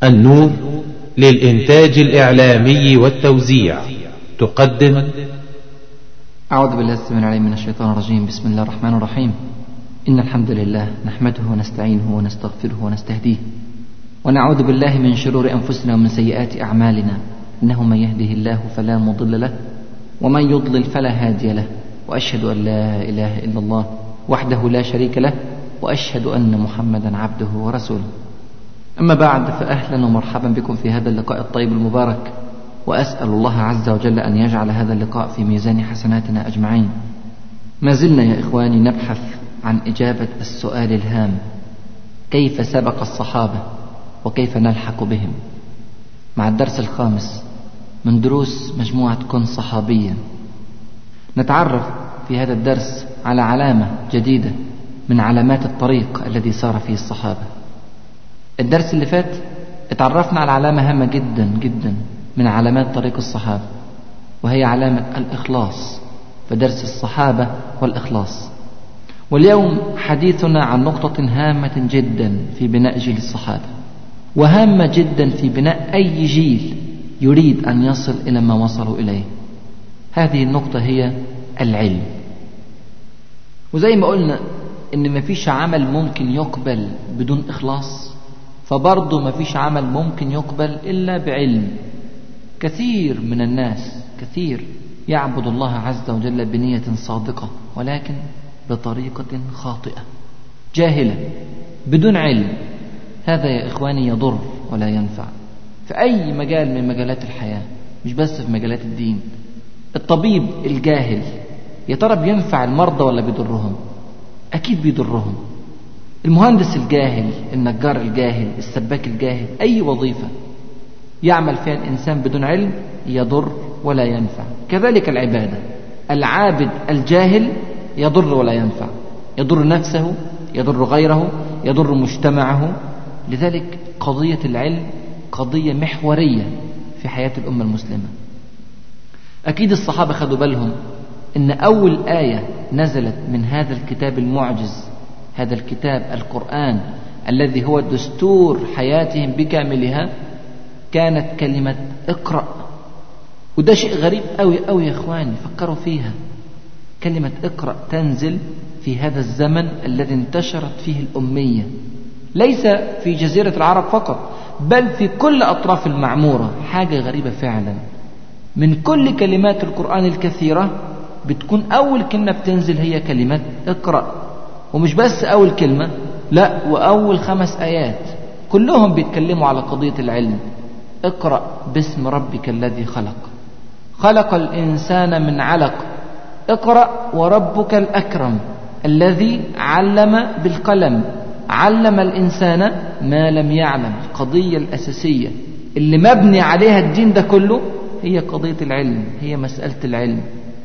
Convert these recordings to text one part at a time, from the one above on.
النور للإنتاج الإعلامي والتوزيع تقدم أعوذ بالله السميع العليم من الشيطان الرجيم بسم الله الرحمن الرحيم إن الحمد لله نحمده ونستعينه ونستغفره ونستهديه ونعوذ بالله من شرور أنفسنا ومن سيئات أعمالنا إنه من يهده الله فلا مضل له ومن يضلل فلا هادي له وأشهد أن لا إله إلا الله وحده لا شريك له وأشهد أن محمدا عبده ورسوله أما بعد فأهلا ومرحبا بكم في هذا اللقاء الطيب المبارك وأسأل الله عز وجل أن يجعل هذا اللقاء في ميزان حسناتنا أجمعين ما زلنا يا إخواني نبحث عن إجابة السؤال الهام كيف سبق الصحابة وكيف نلحق بهم مع الدرس الخامس من دروس مجموعة كن صحابيا نتعرف في هذا الدرس على علامة جديدة من علامات الطريق الذي سار فيه الصحابة الدرس اللي فات اتعرفنا على علامة هامة جدا جدا من علامات طريق الصحابة وهي علامة الإخلاص فدرس الصحابة والإخلاص واليوم حديثنا عن نقطة هامة جدا في بناء جيل الصحابة وهامة جدا في بناء أي جيل يريد أن يصل إلى ما وصلوا إليه هذه النقطة هي العلم وزي ما قلنا إن مفيش عمل ممكن يقبل بدون إخلاص فبرضه مفيش عمل ممكن يقبل إلا بعلم كثير من الناس كثير يعبد الله عز وجل بنية صادقة ولكن بطريقة خاطئة جاهلة بدون علم هذا يا إخواني يضر ولا ينفع في أي مجال من مجالات الحياة مش بس في مجالات الدين الطبيب الجاهل يا ترى بينفع المرضى ولا بيضرهم أكيد بيضرهم المهندس الجاهل النجار الجاهل السباك الجاهل أي وظيفة يعمل فيها الإنسان بدون علم يضر ولا ينفع كذلك العبادة العابد الجاهل يضر ولا ينفع يضر نفسه يضر غيره يضر مجتمعه لذلك قضية العلم قضية محورية في حياة الأمة المسلمة أكيد الصحابة خدوا بالهم إن أول آية نزلت من هذا الكتاب المعجز هذا الكتاب القرآن الذي هو دستور حياتهم بكاملها كانت كلمة اقرأ وده شيء غريب أوي أوي يا إخواني فكروا فيها كلمة اقرأ تنزل في هذا الزمن الذي انتشرت فيه الأمية ليس في جزيرة العرب فقط بل في كل أطراف المعمورة حاجة غريبة فعلا من كل كلمات القرآن الكثيرة بتكون أول كلمة بتنزل هي كلمة اقرأ ومش بس أول كلمة لا وأول خمس آيات كلهم بيتكلموا على قضية العلم اقرأ باسم ربك الذي خلق خلق الإنسان من علق اقرأ وربك الأكرم الذي علم بالقلم علم الإنسان ما لم يعلم القضية الأساسية اللي مبني عليها الدين ده كله هي قضية العلم هي مسألة العلم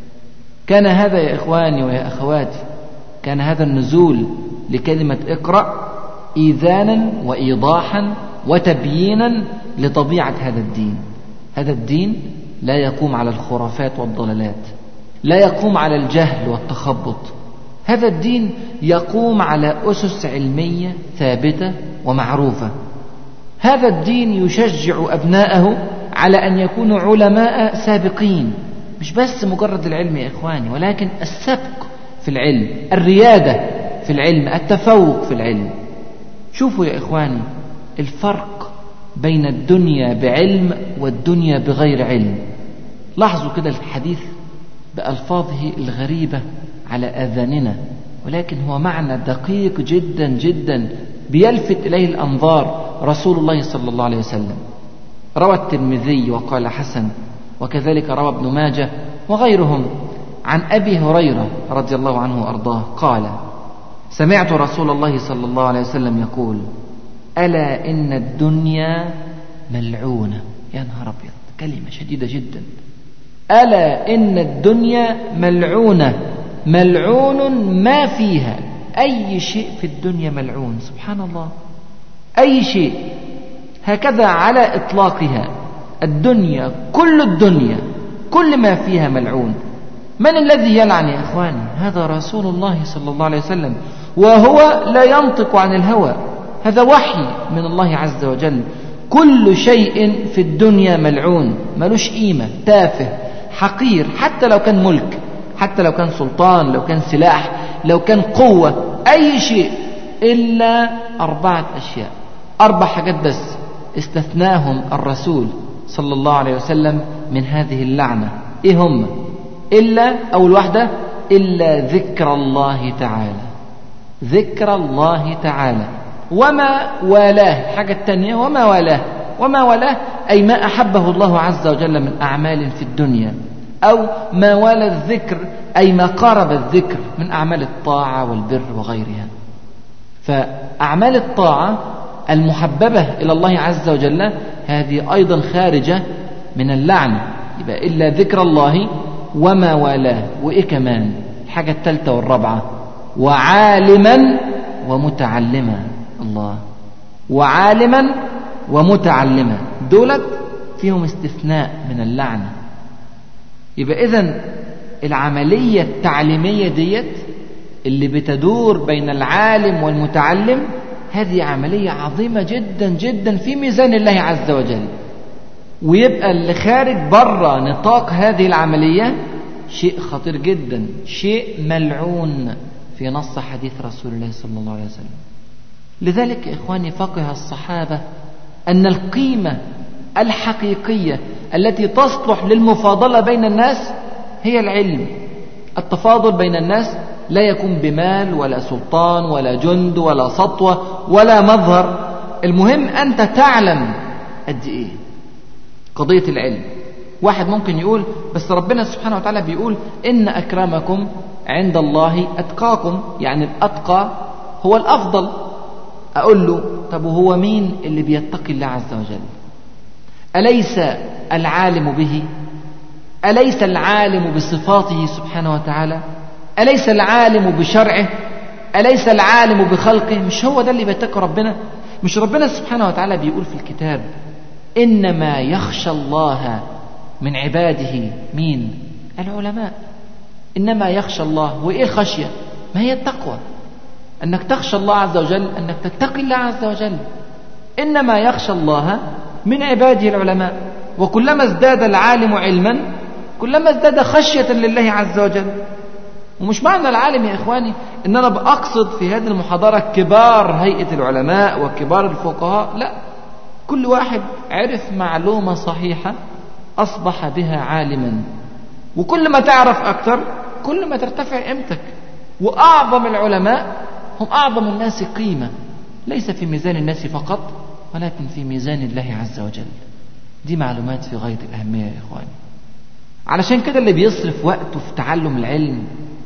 كان هذا يا إخواني ويا أخواتي كان هذا النزول لكلمة اقرأ إيذانا وإيضاحا وتبيينا لطبيعة هذا الدين هذا الدين لا يقوم على الخرافات والضلالات لا يقوم على الجهل والتخبط هذا الدين يقوم على أسس علمية ثابتة ومعروفة هذا الدين يشجع أبناءه على أن يكونوا علماء سابقين مش بس مجرد العلم يا إخواني ولكن السبق في العلم الريادة في العلم التفوق في العلم شوفوا يا إخواني الفرق بين الدنيا بعلم والدنيا بغير علم لاحظوا كده الحديث بألفاظه الغريبة على آذاننا ولكن هو معنى دقيق جدا جدا بيلفت إليه الأنظار رسول الله صلى الله عليه وسلم روى الترمذي وقال حسن وكذلك روى ابن ماجه وغيرهم عن أبي هريرة رضي الله عنه وأرضاه قال سمعت رسول الله صلى الله عليه وسلم يقول ألا إن الدنيا ملعونة يا نهار أبيض كلمة شديدة جدا ألا إن الدنيا ملعونة ملعون ما فيها أي شيء في الدنيا ملعون سبحان الله أي شيء هكذا على إطلاقها الدنيا كل الدنيا كل ما فيها ملعون من الذي يلعن يا إخواني هذا رسول الله صلى الله عليه وسلم وهو لا ينطق عن الهوى هذا وحي من الله عز وجل كل شيء في الدنيا ملعون ملوش قيمة تافه حقير حتى لو كان ملك حتى لو كان سلطان لو كان سلاح لو كان قوة أي شيء إلا أربعة أشياء أربع حاجات بس استثناهم الرسول صلى الله عليه وسلم من هذه اللعنة إيه هم إلا أول واحدة إلا ذكر الله تعالى ذكر الله تعالى وما والاه الحاجة الثانية وما والاه وما والاه أي ما أحبه الله عز وجل من أعمال في الدنيا أو ما والى الذكر أي ما قارب الذكر من أعمال الطاعة والبر وغيرها فأعمال الطاعة المحببة إلى الله عز وجل هذه أيضا خارجة من اللعنة يبقى إلا ذكر الله وما والاه وإيه كمان الحاجة الثالثة والرابعة وعالما ومتعلما الله وعالما ومتعلما دولت فيهم استثناء من اللعنة يبقى إذن العملية التعليمية ديت اللي بتدور بين العالم والمتعلم هذه عملية عظيمة جدا جدا في ميزان الله عز وجل ويبقى اللي خارج بره نطاق هذه العملية شيء خطير جدا شيء ملعون في نص حديث رسول الله صلى الله عليه وسلم لذلك إخواني فقه الصحابة أن القيمة الحقيقية التي تصلح للمفاضلة بين الناس هي العلم التفاضل بين الناس لا يكون بمال ولا سلطان ولا جند ولا سطوة ولا مظهر المهم أنت تعلم قد إيه قضية العلم واحد ممكن يقول بس ربنا سبحانه وتعالى بيقول إن أكرمكم عند الله أتقاكم يعني الأتقى هو الأفضل أقول له طب وهو مين اللي بيتقي الله عز وجل أليس العالم به أليس العالم بصفاته سبحانه وتعالى أليس العالم بشرعه أليس العالم بخلقه مش هو ده اللي بيتقي ربنا مش ربنا سبحانه وتعالى بيقول في الكتاب إنما يخشى الله من عباده مين العلماء إنما يخشى الله وإيه الخشية ما هي التقوى أنك تخشى الله عز وجل أنك تتقي الله عز وجل إنما يخشى الله من عباده العلماء وكلما ازداد العالم علما كلما ازداد خشية لله عز وجل ومش معنى العالم يا إخواني إن أنا بأقصد في هذه المحاضرة كبار هيئة العلماء وكبار الفقهاء لا كل واحد عرف معلومة صحيحة أصبح بها عالما وكل ما تعرف أكثر كل ما ترتفع قيمتك وأعظم العلماء هم أعظم الناس قيمة ليس في ميزان الناس فقط ولكن في ميزان الله عز وجل دي معلومات في غاية الأهمية يا إخواني علشان كده اللي بيصرف وقته في تعلم العلم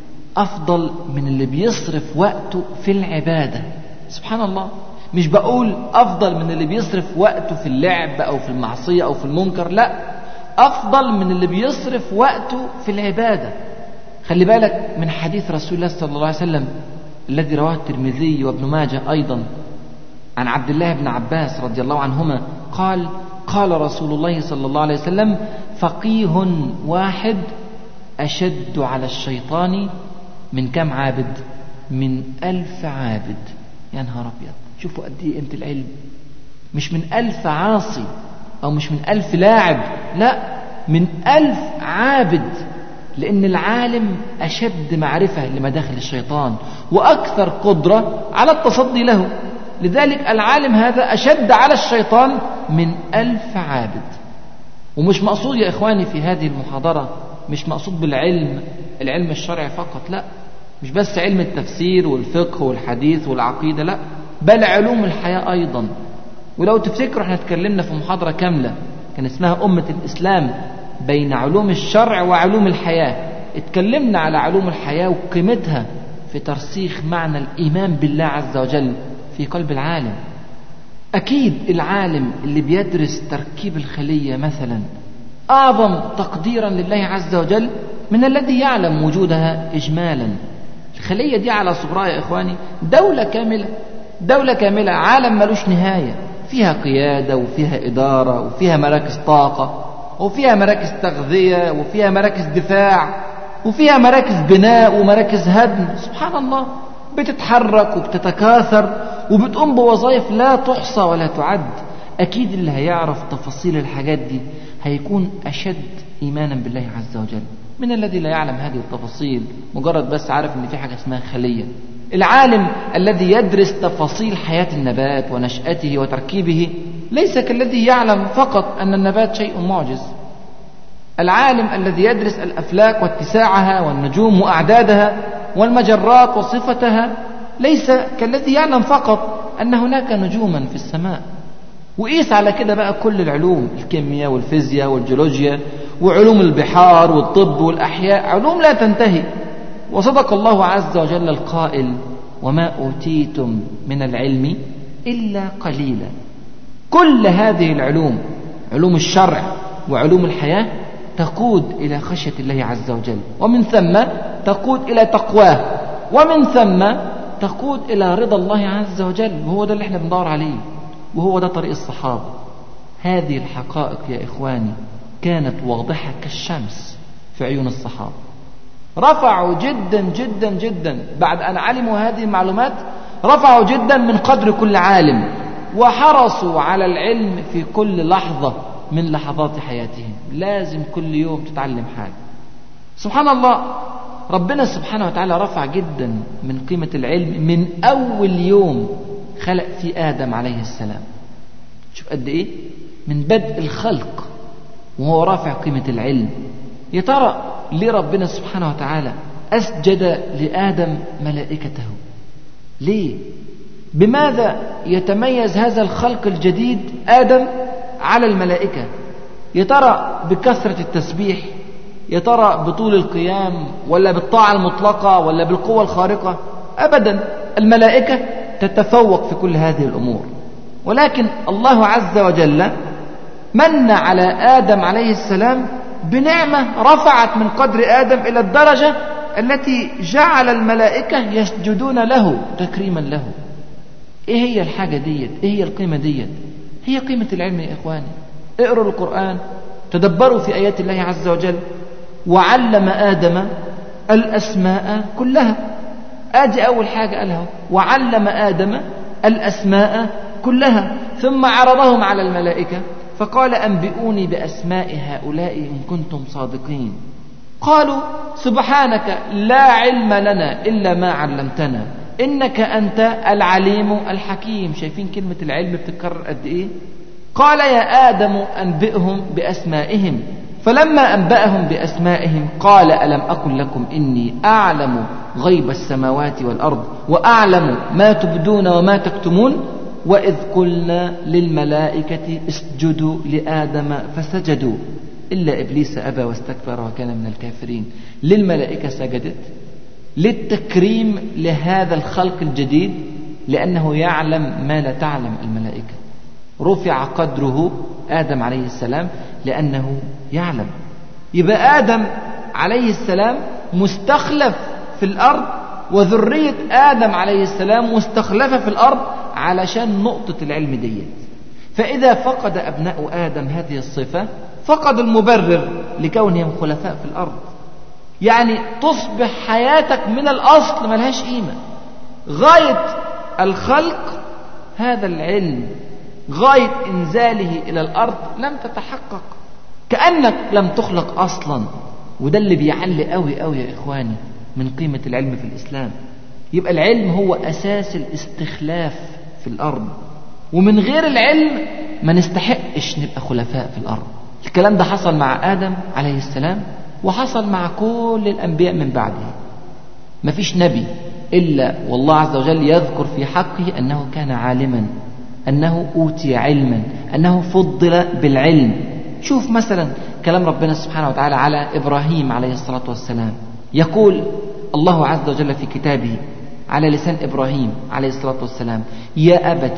أفضل من اللي بيصرف وقته في العبادة سبحان الله مش بقول أفضل من اللي بيصرف وقته في اللعب أو في المعصية أو في المنكر لا أفضل من اللي بيصرف وقته في العبادة خلي بالك من حديث رسول الله صلى الله عليه وسلم الذي رواه الترمذي وابن ماجه أيضا عن عبد الله بن عباس رضي الله عنهما قال قال رسول الله صلى الله عليه وسلم فقيه واحد أشد على الشيطان من كم عابد من ألف عابد يا نهار أبيض شوفوا قد إيه قيمة العلم مش من ألف عاصي أو مش من ألف لاعب لا من ألف عابد لأن العالم أشد معرفة لمداخل الشيطان وأكثر قدرة على التصدي له لذلك العالم هذا أشد على الشيطان من ألف عابد ومش مقصود يا إخواني في هذه المحاضرة مش مقصود بالعلم العلم الشرعي فقط لا مش بس علم التفسير والفقه والحديث والعقيدة لا بل علوم الحياة أيضا ولو تفتكروا احنا اتكلمنا في محاضرة كاملة كان اسمها أمة الإسلام بين علوم الشرع وعلوم الحياة اتكلمنا على علوم الحياة وقيمتها في ترسيخ معنى الإيمان بالله عز وجل في قلب العالم أكيد العالم اللي بيدرس تركيب الخلية مثلا أعظم تقديرا لله عز وجل من الذي يعلم وجودها إجمالا الخلية دي على صغرها يا إخواني دولة كاملة دولة كاملة عالم ملوش نهاية فيها قيادة وفيها إدارة وفيها مراكز طاقة وفيها مراكز تغذية وفيها مراكز دفاع وفيها مراكز بناء ومراكز هدم سبحان الله بتتحرك وبتتكاثر وبتقوم بوظائف لا تحصى ولا تعد أكيد اللي هيعرف تفاصيل الحاجات دي هيكون أشد إيمانا بالله عز وجل من الذي لا يعلم هذه التفاصيل مجرد بس عارف ان في حاجة اسمها خلية العالم الذي يدرس تفاصيل حياة النبات ونشأته وتركيبه ليس كالذي يعلم فقط أن النبات شيء معجز العالم الذي يدرس الأفلاك واتساعها والنجوم وأعدادها والمجرات وصفتها ليس كالذي يعلم فقط أن هناك نجوما في السماء وقيس على كده بقى كل العلوم الكيمياء والفيزياء والجيولوجيا وعلوم البحار والطب والأحياء علوم لا تنتهي وصدق الله عز وجل القائل وما أوتيتم من العلم إلا قليلا كل هذه العلوم علوم الشرع وعلوم الحياة تقود إلى خشية الله عز وجل ومن ثم تقود إلى تقواه ومن ثم تقود إلى رضا الله عز وجل وهو ده اللي احنا بندور عليه وهو ده طريق الصحابة هذه الحقائق يا إخواني كانت واضحة كالشمس في عيون الصحابة رفعوا جدا جدا جدا بعد أن علموا هذه المعلومات رفعوا جدا من قدر كل عالم وحرصوا على العلم في كل لحظة من لحظات حياتهم لازم كل يوم تتعلم حاجة سبحان الله ربنا سبحانه وتعالى رفع جدا من قيمة العلم من أول يوم خلق في آدم عليه السلام شوف قد إيه من بدء الخلق وهو رافع قيمة العلم يا ترى ليه ربنا سبحانه وتعالى أسجد لآدم ملائكته ليه بماذا يتميز هذا الخلق الجديد آدم على الملائكة يا ترى بكثرة التسبيح يا ترى بطول القيام ولا بالطاعة المطلقة ولا بالقوة الخارقة أبدا الملائكة تتفوق في كل هذه الأمور ولكن الله عز وجل من على آدم عليه السلام بنعمة رفعت من قدر آدم إلى الدرجة التي جعل الملائكة يسجدون له تكريما له ايه هي الحاجة ديت ايه هي القيمة ديت هي قيمة العلم يا إخواني اقروا القرآن تدبروا في آيات الله عز وجل وعلم آدم الأسماء كلها آدي أول حاجة قالها وعلم آدم الأسماء كلها ثم عرضهم على الملائكة فقال أنبئوني بأسماء هؤلاء إن كنتم صادقين قالوا سبحانك لا علم لنا إلا ما علمتنا إنك أنت العليم الحكيم شايفين كلمة العلم بتتكرر قد إيه قال يا آدم أنبئهم بأسمائهم فلما أنبأهم بأسمائهم قال ألم أقل لكم إني أعلم غيب السماوات والأرض وأعلم ما تبدون وما تكتمون وإذ قلنا للملائكة اسجدوا لآدم فسجدوا إلا إبليس أبى واستكبر وكان من الكافرين للملائكة سجدت للتكريم لهذا الخلق الجديد لأنه يعلم ما لا تعلم الملائكة رفع قدره آدم عليه السلام لأنه يعلم يبقى آدم عليه السلام مستخلف في الأرض وذرية آدم عليه السلام مستخلفة في الأرض علشان نقطة العلم ديت فإذا فقد أبناء آدم هذه الصفة فقد المبرر لكونهم خلفاء في الأرض يعني تصبح حياتك من الأصل ملهاش قيمة غاية الخلق هذا العلم غاية إنزاله إلى الأرض لم تتحقق كأنك لم تخلق أصلا وده اللي بيعلي قوي قوي يا إخواني من قيمة العلم في الإسلام يبقى العلم هو أساس الاستخلاف في الأرض ومن غير العلم ما نستحقش نبقى خلفاء في الأرض الكلام ده حصل مع آدم عليه السلام وحصل مع كل الأنبياء من بعده مفيش نبي إلا والله عز وجل يذكر في حقه أنه كان عالما أنه أوتي علما أنه فضل بالعلم شوف مثلا كلام ربنا سبحانه وتعالى على إبراهيم عليه الصلاة والسلام يقول الله عز وجل في كتابه على لسان إبراهيم عليه الصلاة والسلام يا أبت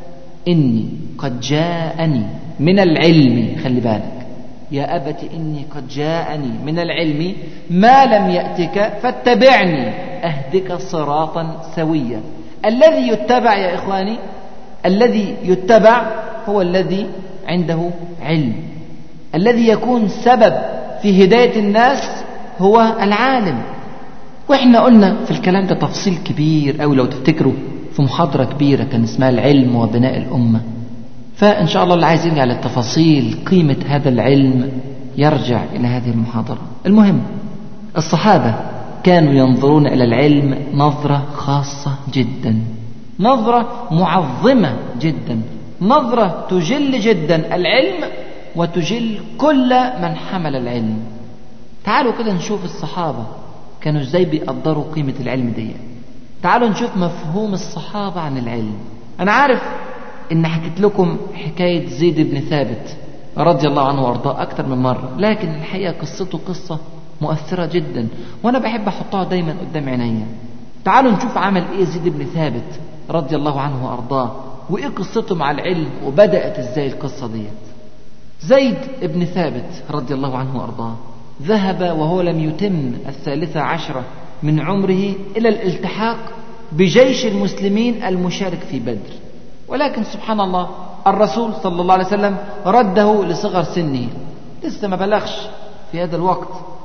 إني قد جاءني من العلم خلي بالك يا أبت إني قد جاءني من العلم ما لم يأتك فاتبعني أهدك صراطا سويا الذي يتبع يا إخواني الذي يتبع هو الذي عنده علم الذي يكون سبب في هداية الناس هو العالم واحنا قلنا في الكلام ده تفصيل كبير أو لو تفتكروا في محاضرة كبيرة كان اسمها العلم وبناء الأمة فإن شاء الله اللي عايز يرجع للتفاصيل قيمة هذا العلم يرجع إلى هذه المحاضرة المهم الصحابة كانوا ينظرون إلى العلم نظرة خاصة جدا نظرة معظمة جدا نظرة تجل جدا العلم وتجل كل من حمل العلم تعالوا كده نشوف الصحابة كانوا ازاي بيقدروا قيمة العلم دي تعالوا نشوف مفهوم الصحابة عن العلم أنا عارف إن حكيت لكم حكاية زيد بن ثابت رضي الله عنه وأرضاه أكثر من مرة لكن الحقيقة قصته قصة مؤثرة جدا وأنا بحب أحطها دايما قدام عينيا تعالوا نشوف عمل إيه زيد بن ثابت رضي الله عنه وأرضاه وإيه قصته مع العلم وبدأت إزاي القصة ديت زيد بن ثابت رضي الله عنه وأرضاه ذهب وهو لم يتم الثالثة عشرة من عمره إلى الالتحاق بجيش المسلمين المشارك في بدر ولكن سبحان الله الرسول صلى الله عليه وسلم رده لصغر سنه لسه ما بلغش في هذا الوقت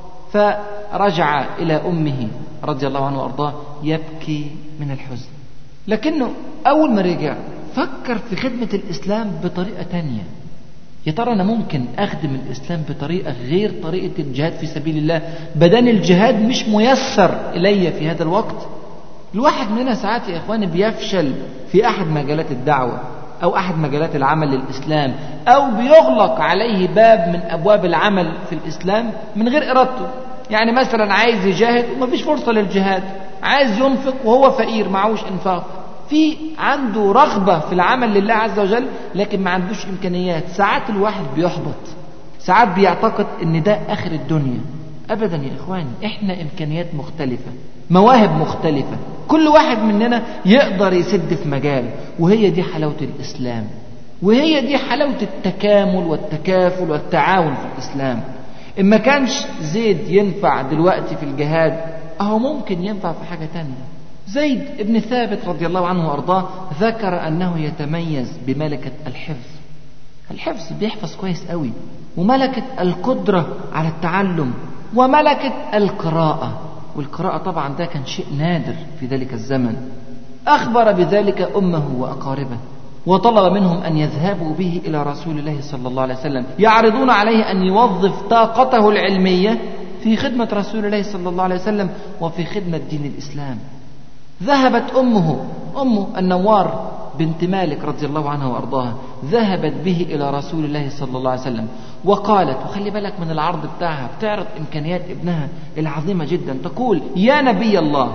فرجع إلى أمه رضي الله عنه وأرضاه يبكي من الحزن لكنه أول ما رجع فكر في خدمة الإسلام بطريقة تانية يا ترى أنا ممكن أخدم الإسلام بطريقة غير طريقة الجهاد في سبيل الله بدل الجهاد مش ميسر إلي في هذا الوقت الواحد مننا ساعات يا إخواني بيفشل في أحد مجالات الدعوة أو أحد مجالات العمل للإسلام أو بيغلق عليه باب من أبواب العمل في الإسلام من غير إرادته يعني مثلا عايز يجاهد ومفيش فرصة للجهاد عايز ينفق وهو فقير معهوش إنفاق في عنده رغبة في العمل لله عز وجل لكن ما عندوش إمكانيات ساعات الواحد بيحبط ساعات بيعتقد ان ده اخر الدنيا ابدا يا اخواني احنا امكانيات مختلفة مواهب مختلفة كل واحد مننا يقدر يسد في مجال وهي دي حلاوة الاسلام وهي دي حلاوة التكامل والتكافل والتعاون في الاسلام ان ما كانش زيد ينفع دلوقتي في الجهاد اهو ممكن ينفع في حاجة تانية زيد بن ثابت رضي الله عنه وارضاه ذكر انه يتميز بملكة الحفظ الحفظ بيحفظ كويس قوي وملكة القدرة على التعلم وملكة القراءة والقراءة طبعا ده كان شيء نادر في ذلك الزمن أخبر بذلك أمه وأقاربه وطلب منهم أن يذهبوا به إلى رسول الله صلى الله عليه وسلم يعرضون عليه أن يوظف طاقته العلمية في خدمة رسول الله صلى الله عليه وسلم وفي خدمة دين الإسلام ذهبت أمه أم النوار بنت مالك رضي الله عنها وأرضاها ذهبت به إلى رسول الله صلى الله عليه وسلم وقالت وخلي بالك من العرض بتاعها بتعرض إمكانيات ابنها العظيمة جدا تقول يا نبي الله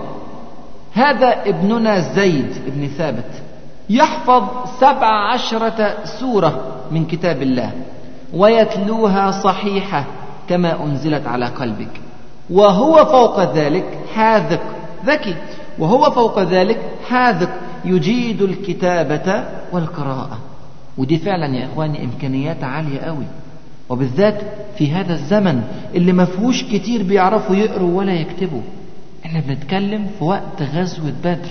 هذا ابننا زيد بن ثابت يحفظ سبع عشرة سورة من كتاب الله ويتلوها صحيحة كما أنزلت على قلبك وهو فوق ذلك حاذق ذكي وهو فوق ذلك حاذق يجيد الكتابة والقراءة ودي فعلا يا إخواني إمكانيات عالية قوي وبالذات في هذا الزمن اللي ما فيهوش كتير بيعرفوا يقروا ولا يكتبوا احنا بنتكلم في وقت غزوة بدر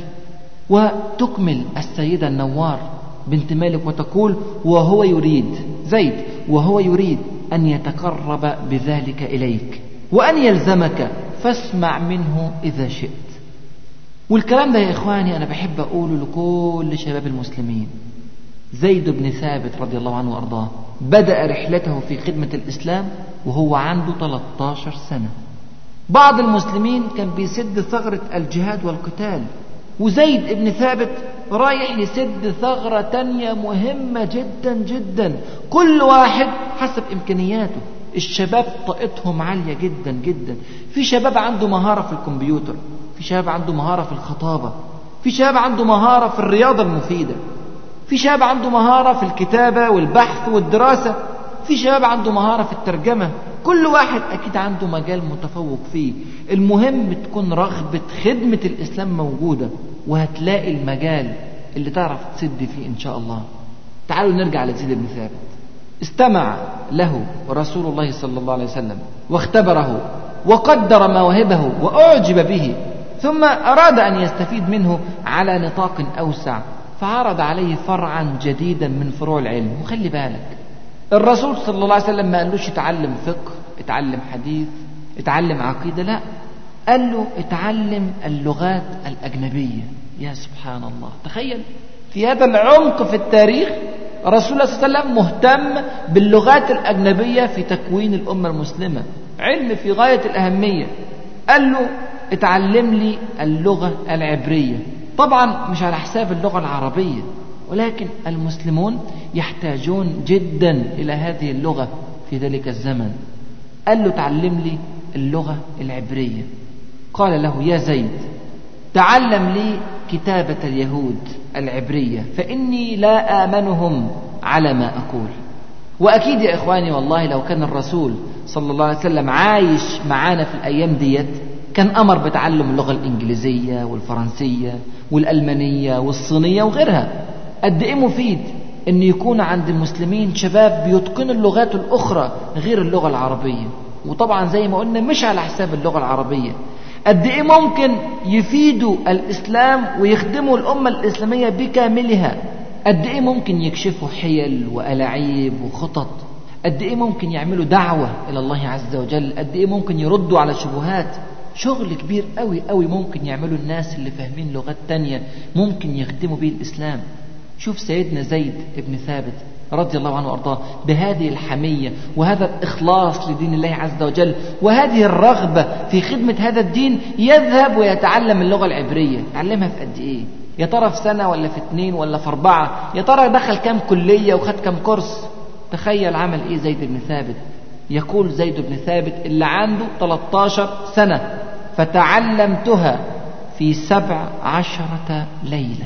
وتكمل السيدة النوار بنت مالك وتقول وهو يريد زيد وهو يريد أن يتقرب بذلك إليك وأن يلزمك فاسمع منه إذا شئت والكلام ده يا إخواني أنا بحب أقوله لكل شباب المسلمين زيد بن ثابت رضي الله عنه وأرضاه بدأ رحلته في خدمة الإسلام وهو عنده 13 سنة بعض المسلمين كان بيسد ثغرة الجهاد والقتال وزيد بن ثابت رايح يسد ثغرة تانية مهمة جدا جدا كل واحد حسب إمكانياته الشباب طاقتهم عالية جدا جدا في شباب عنده مهارة في الكمبيوتر في شباب عنده مهارة في الخطابة في شباب عنده مهارة في الرياضة المفيدة في شباب عنده مهارة في الكتابة والبحث والدراسة في شباب عنده مهارة في الترجمة كل واحد أكيد عنده مجال متفوق فيه المهم تكون رغبة خدمة الإسلام موجودة وهتلاقي المجال اللي تعرف تسد فيه إن شاء الله تعالوا نرجع لزيد بن ثابت استمع له رسول الله صلى الله عليه وسلم واختبره وقدر مواهبه وأعجب به ثم أراد أن يستفيد منه على نطاق أوسع فعرض عليه فرعا جديدا من فروع العلم وخلي بالك الرسول صلى الله عليه وسلم ما قالوش اتعلم فقه اتعلم حديث اتعلم عقيدة لا قال له اتعلم اللغات الأجنبية يا سبحان الله تخيل في هذا العمق في التاريخ رسول الله صلى الله عليه وسلم مهتم باللغات الأجنبية في تكوين الأمة المسلمة علم في غاية الأهمية قال له اتعلم لي اللغة العبرية طبعا مش على حساب اللغة العربية ولكن المسلمون يحتاجون جدا إلى هذه اللغة في ذلك الزمن قال له تعلم لي اللغة العبرية قال له يا زيد تعلم لي كتابة اليهود العبرية فإني لا آمنهم على ما أقول وأكيد يا إخواني والله لو كان الرسول صلى الله عليه وسلم عايش معانا في الأيام ديت كان أمر بتعلم اللغة الإنجليزية والفرنسية والألمانية والصينية وغيرها قد إيه مفيد أن يكون عند المسلمين شباب بيتقنوا اللغات الأخرى غير اللغة العربية وطبعا زي ما قلنا مش على حساب اللغة العربية قد ايه ممكن يفيدوا الاسلام ويخدموا الامه الاسلاميه بكاملها قد ايه ممكن يكشفوا حيل والاعيب وخطط قد ايه ممكن يعملوا دعوه الى الله عز وجل قد ايه ممكن يردوا على شبهات شغل كبير قوي قوي ممكن يعملوا الناس اللي فاهمين لغات تانية ممكن يخدموا بيه الاسلام شوف سيدنا زيد بن ثابت رضي الله عنه وارضاه بهذه الحميه وهذا الاخلاص لدين الله عز وجل وهذه الرغبه في خدمه هذا الدين يذهب ويتعلم اللغه العبريه يتعلمها في قد ايه يا ترى في سنه ولا في اتنين ولا في اربعه يا ترى دخل كام كليه وخد كام كورس تخيل عمل ايه زيد بن ثابت يقول زيد بن ثابت اللي عنده 13 سنه فتعلمتها في سبع عشرة ليلة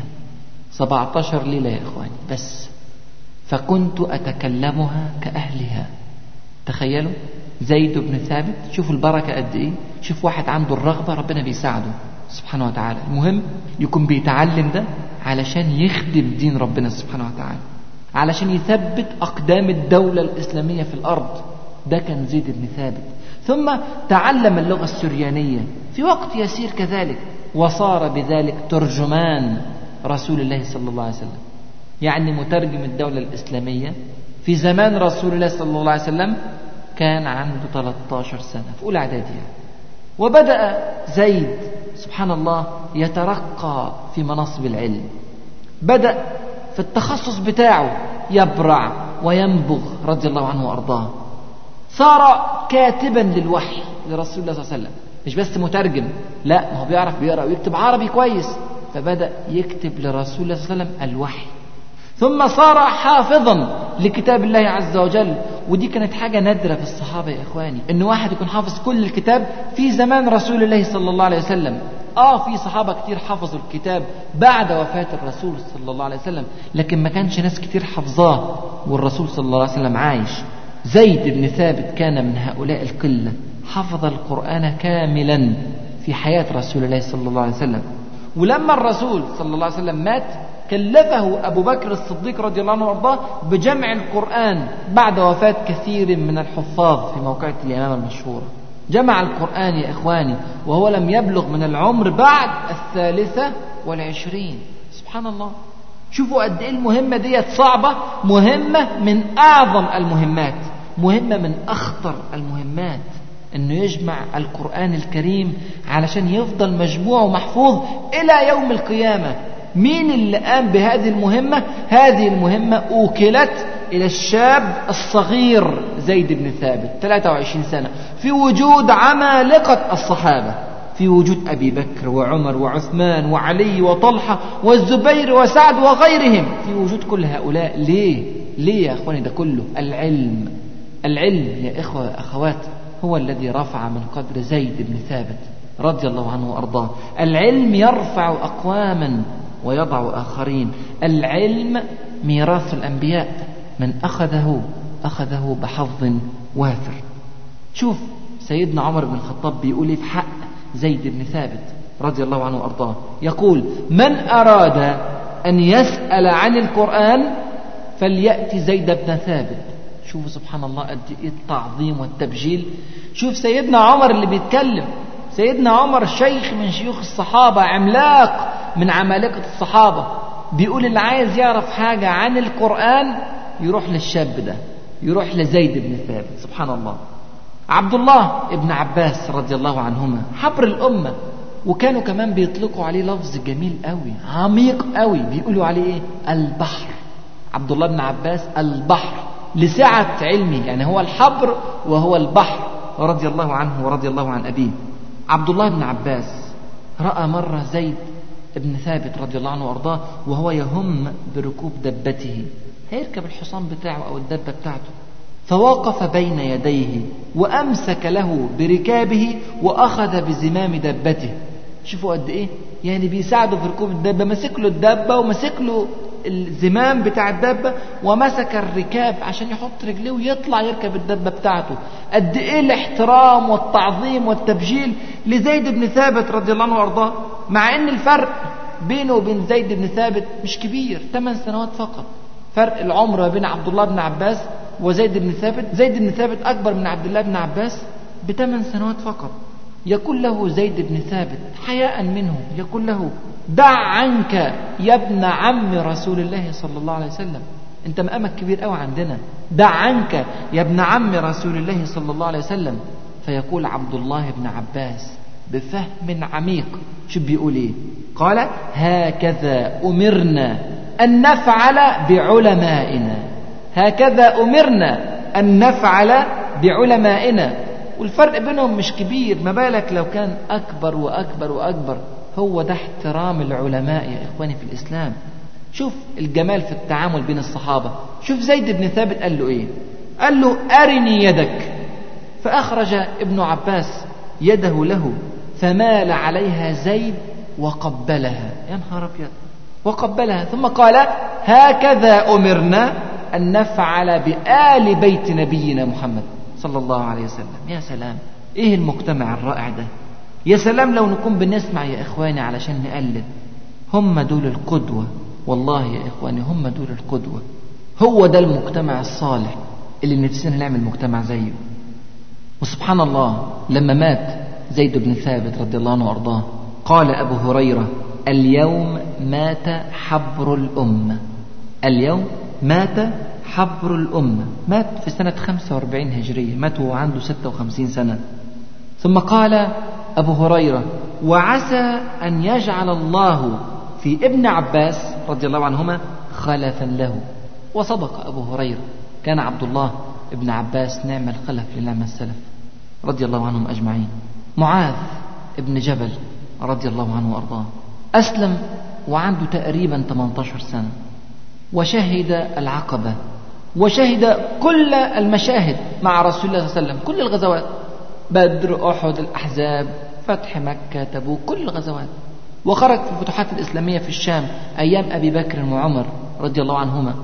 17 ليلة يا إخواني بس فكنت أتكلمها كأهلها تخيلوا زيد بن ثابت شوفوا البركة قد إيه شوف واحد عنده الرغبة ربنا بيساعده سبحانه وتعالى المهم يكون بيتعلم ده علشان يخدم دين ربنا سبحانه وتعالى علشان يثبت أقدام الدولة الإسلامية في الأرض ده كان زيد بن ثابت ثم تعلم اللغة السريانية في وقت يسير كذلك وصار بذلك ترجمان رسول الله صلى الله عليه وسلم يعني مترجم الدولة الإسلامية في زمان رسول الله صلى الله عليه وسلم كان عنده 13 سنة في أولى إعدادي يعني. وبدأ زيد سبحان الله يترقى في مناصب العلم بدأ في التخصص بتاعه يبرع وينبغ رضي الله عنه وأرضاه صار كاتبا للوحي لرسول الله صلى الله عليه وسلم مش بس مترجم لا ما هو بيعرف بيقرأ ويكتب عربي كويس فبدأ يكتب لرسول الله صلى الله عليه وسلم الوحي ثم صار حافظا لكتاب الله عز وجل ودي كانت حاجة نادرة في الصحابة يا إخواني إن واحد يكون حافظ كل الكتاب في زمان رسول الله صلى الله عليه وسلم آه في صحابة كتير حفظوا الكتاب بعد وفاة الرسول صلى الله عليه وسلم لكن ما كانش ناس كتير حفظاه والرسول صلى الله عليه وسلم عايش زيد بن ثابت كان من هؤلاء القلة حفظ القرآن كاملا في حياة رسول الله صلى الله عليه وسلم ولما الرسول صلى الله عليه وسلم مات كلفه أبو بكر الصديق رضي الله عنه وارضاه بجمع القرآن بعد وفاة كثير من الحفاظ في موقعة اليمامة المشهورة جمع القرآن يا إخواني وهو لم يبلغ من العمر بعد الثالثة والعشرين سبحان الله شوفوا قد إيه المهمة ديت صعبة مهمة من أعظم المهمات مهمة من أخطر المهمات انه يجمع القرآن الكريم علشان يفضل مجموع ومحفوظ الى يوم القيامة مين اللي قام بهذه المهمة هذه المهمة اوكلت الى الشاب الصغير زيد بن ثابت 23 سنة في وجود عمالقة الصحابة في وجود أبي بكر وعمر وعثمان وعلي وطلحة والزبير وسعد وغيرهم في وجود كل هؤلاء ليه ليه يا أخواني ده كله العلم العلم يا إخوة أخوات هو الذي رفع من قدر زيد بن ثابت رضي الله عنه وارضاه العلم يرفع اقواما ويضع اخرين العلم ميراث الانبياء من اخذه اخذه بحظ وافر شوف سيدنا عمر بن الخطاب بيقول في حق زيد بن ثابت رضي الله عنه وارضاه يقول من اراد ان يسال عن القران فلياتي زيد بن ثابت شوفوا سبحان الله قد ايه التعظيم والتبجيل شوف سيدنا عمر اللي بيتكلم سيدنا عمر شيخ من شيوخ الصحابة عملاق من عمالقة الصحابة بيقول اللي عايز يعرف حاجة عن القرآن يروح للشاب ده يروح لزيد بن ثابت سبحان الله عبد الله ابن عباس رضي الله عنهما حبر الأمة وكانوا كمان بيطلقوا عليه لفظ جميل قوي عميق قوي بيقولوا عليه ايه البحر عبد الله بن عباس البحر لسعة علمه يعني هو الحبر وهو البحر رضي الله عنه ورضي الله عن أبيه عبد الله بن عباس رأى مرة زيد بن ثابت رضي الله عنه وأرضاه وهو يهم بركوب دبته هيركب الحصان بتاعه أو الدبة بتاعته فوقف بين يديه وأمسك له بركابه وأخذ بزمام دبته شوفوا قد إيه يعني بيساعده في ركوب الدبة مسك له الدبة ومسك له الزمام بتاع الدبة ومسك الركاب عشان يحط رجليه ويطلع يركب الدبة بتاعته قد ايه الاحترام والتعظيم والتبجيل لزيد بن ثابت رضي الله عنه وارضاه مع ان الفرق بينه وبين زيد بن ثابت مش كبير 8 سنوات فقط فرق العمر ما بين عبد الله بن عباس وزيد بن ثابت زيد بن ثابت اكبر من عبد الله بن عباس بثمان سنوات فقط يقول له زيد بن ثابت حياء منه يقول له دع عنك يا ابن عم رسول الله صلى الله عليه وسلم انت مقامك كبير قوي عندنا دع عنك يا ابن عم رسول الله صلى الله عليه وسلم فيقول عبد الله بن عباس بفهم عميق شو بيقول ايه قال هكذا امرنا ان نفعل بعلمائنا هكذا امرنا ان نفعل بعلمائنا والفرق بينهم مش كبير ما بالك لو كان اكبر واكبر واكبر هو ده احترام العلماء يا إخواني في الإسلام شوف الجمال في التعامل بين الصحابة شوف زيد بن ثابت قال له إيه قال له أرني يدك فأخرج ابن عباس يده له فمال عليها زيد وقبلها يا نهار أبيض وقبلها ثم قال هكذا أمرنا أن نفعل بآل بيت نبينا محمد صلى الله عليه وسلم يا سلام إيه المجتمع الرائع ده يا سلام لو نكون بنسمع يا إخواني علشان نقلد هم دول القدوة والله يا إخواني هم دول القدوة هو ده المجتمع الصالح اللي نفسنا نعمل مجتمع زيه وسبحان الله لما مات زيد بن ثابت رضي الله عنه وأرضاه قال أبو هريرة اليوم مات حبر الأمة اليوم مات حبر الأمة مات في سنة 45 هجرية مات وهو عنده 56 سنة ثم قال أبو هريرة وعسى أن يجعل الله في ابن عباس رضي الله عنهما خلفا له وصدق أبو هريرة كان عبد الله ابن عباس نعم الخلف لنعم السلف رضي الله عنهم أجمعين معاذ ابن جبل رضي الله عنه وأرضاه أسلم وعنده تقريبا 18 سنة وشهد العقبة وشهد كل المشاهد مع رسول الله صلى الله عليه وسلم كل الغزوات بدر أحد الأحزاب فتح مكة تبوك كل الغزوات وخرج في الفتوحات الإسلامية في الشام أيام أبي بكر وعمر رضي الله عنهما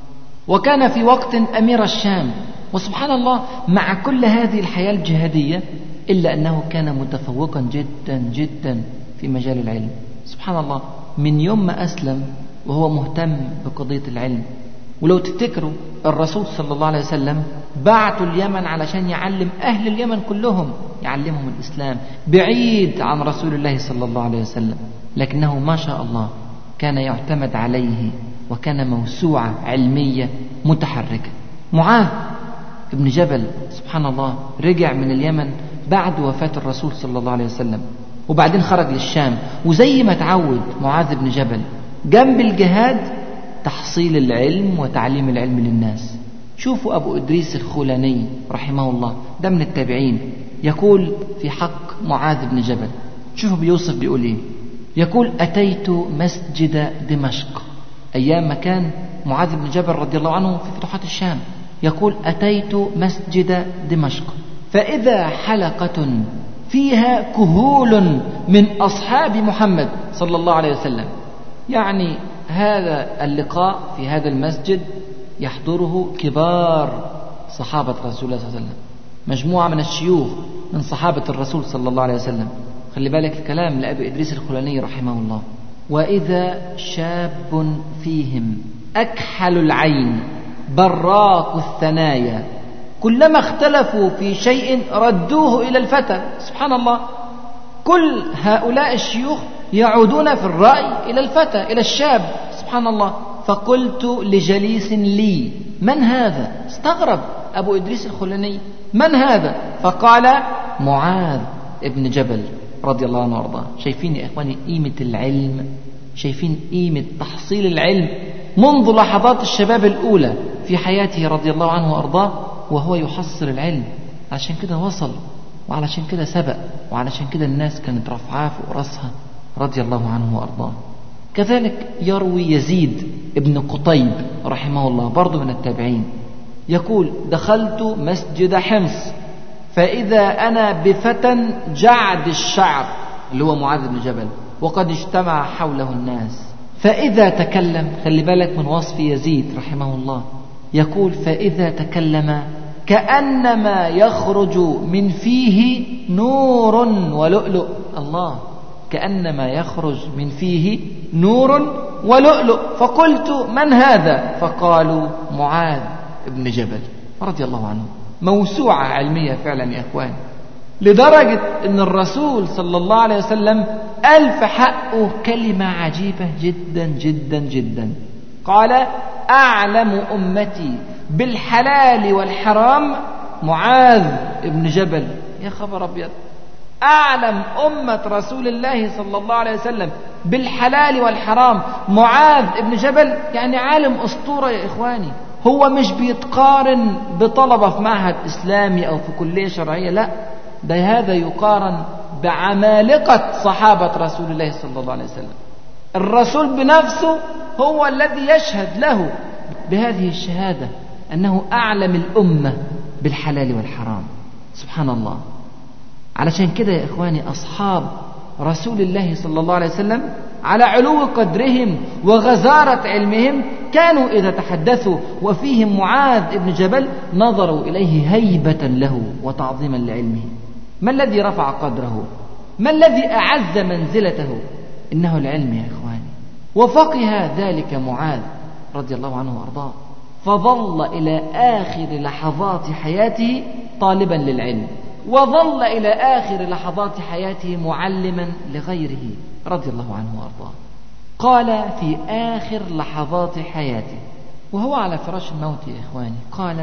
وكان في وقت أمير الشام وسبحان الله مع كل هذه الحياة الجهادية إلا أنه كان متفوقا جدا جدا في مجال العلم سبحان الله من يوم ما أسلم وهو مهتم بقضية العلم ولو تفتكروا الرسول صلى الله عليه وسلم بعتوا اليمن علشان يعلم أهل اليمن كلهم يعلمهم الإسلام بعيد عن رسول الله صلى الله عليه وسلم لكنه ما شاء الله كان يعتمد عليه وكان موسوعة علمية متحركة معاذ ابن جبل سبحان الله رجع من اليمن بعد وفاة الرسول صلى الله عليه وسلم وبعدين خرج للشام وزي ما تعود معاذ بن جبل جنب الجهاد تحصيل العلم وتعليم العلم للناس شوفوا أبو إدريس الخولاني رحمه الله ده من التابعين يقول في حق معاذ بن جبل شوفوا بيوصف بيقول إيه يقول أتيت مسجد دمشق أيام ما كان معاذ بن جبل رضي الله عنه في فتوحات الشام يقول أتيت مسجد دمشق فإذا حلقة فيها كهول من أصحاب محمد صلى الله عليه وسلم يعني هذا اللقاء في هذا المسجد يحضره كبار صحابة رسول الله صلى الله عليه وسلم مجموعة من الشيوخ من صحابة الرسول صلى الله عليه وسلم خلي بالك الكلام لأبي إدريس الخلاني رحمه الله وإذا شاب فيهم أكحل العين براق الثنايا كلما اختلفوا في شيء ردوه إلى الفتى سبحان الله كل هؤلاء الشيوخ يعودون في الرأي إلى الفتى إلى الشاب سبحان الله فقلت لجليس لي من هذا استغرب أبو إدريس الخلاني من هذا فقال معاذ ابن جبل رضي الله عنه وارضاه شايفين يا إخواني قيمة العلم شايفين قيمة تحصيل العلم منذ لحظات الشباب الأولى في حياته رضي الله عنه وأرضاه وهو يحصل العلم عشان كده وصل وعلشان كده سبق وعلشان كده الناس كانت رفعاه فوق راسها رضي الله عنه وأرضاه كذلك يروي يزيد ابن قطيب رحمه الله برضه من التابعين يقول دخلت مسجد حمص فإذا أنا بفتى جعد الشعر اللي هو معاذ بن جبل وقد اجتمع حوله الناس فإذا تكلم خلي بالك من وصف يزيد رحمه الله يقول فإذا تكلم كأنما يخرج من فيه نور ولؤلؤ الله كأنما يخرج من فيه نور ولؤلؤ فقلت من هذا فقالوا معاذ بن جبل رضي الله عنه موسوعة علمية فعلا يا إخوان لدرجة أن الرسول صلى الله عليه وسلم ألف حقه كلمة عجيبة جدا جدا جدا قال أعلم أمتي بالحلال والحرام معاذ بن جبل يا خبر أبيض أعلم أمة رسول الله صلى الله عليه وسلم بالحلال والحرام معاذ بن جبل يعني عالم أسطورة يا إخواني هو مش بيتقارن بطلبة في معهد إسلامي أو في كلية شرعية لا ده هذا يقارن بعمالقة صحابة رسول الله صلى الله عليه وسلم الرسول بنفسه هو الذي يشهد له بهذه الشهادة أنه أعلم الأمة بالحلال والحرام سبحان الله علشان كده يا إخواني أصحاب رسول الله صلى الله عليه وسلم على علو قدرهم وغزارة علمهم كانوا إذا تحدثوا وفيهم معاذ بن جبل نظروا إليه هيبة له وتعظيما لعلمه ما الذي رفع قدره ما الذي أعز منزلته إنه العلم يا إخواني وفقه ذلك معاذ رضي الله عنه وأرضاه فظل إلى آخر لحظات حياته طالبا للعلم وظل إلى آخر لحظات حياته معلما لغيره رضي الله عنه وأرضاه قال في آخر لحظات حياته وهو على فراش الموت يا إخواني قال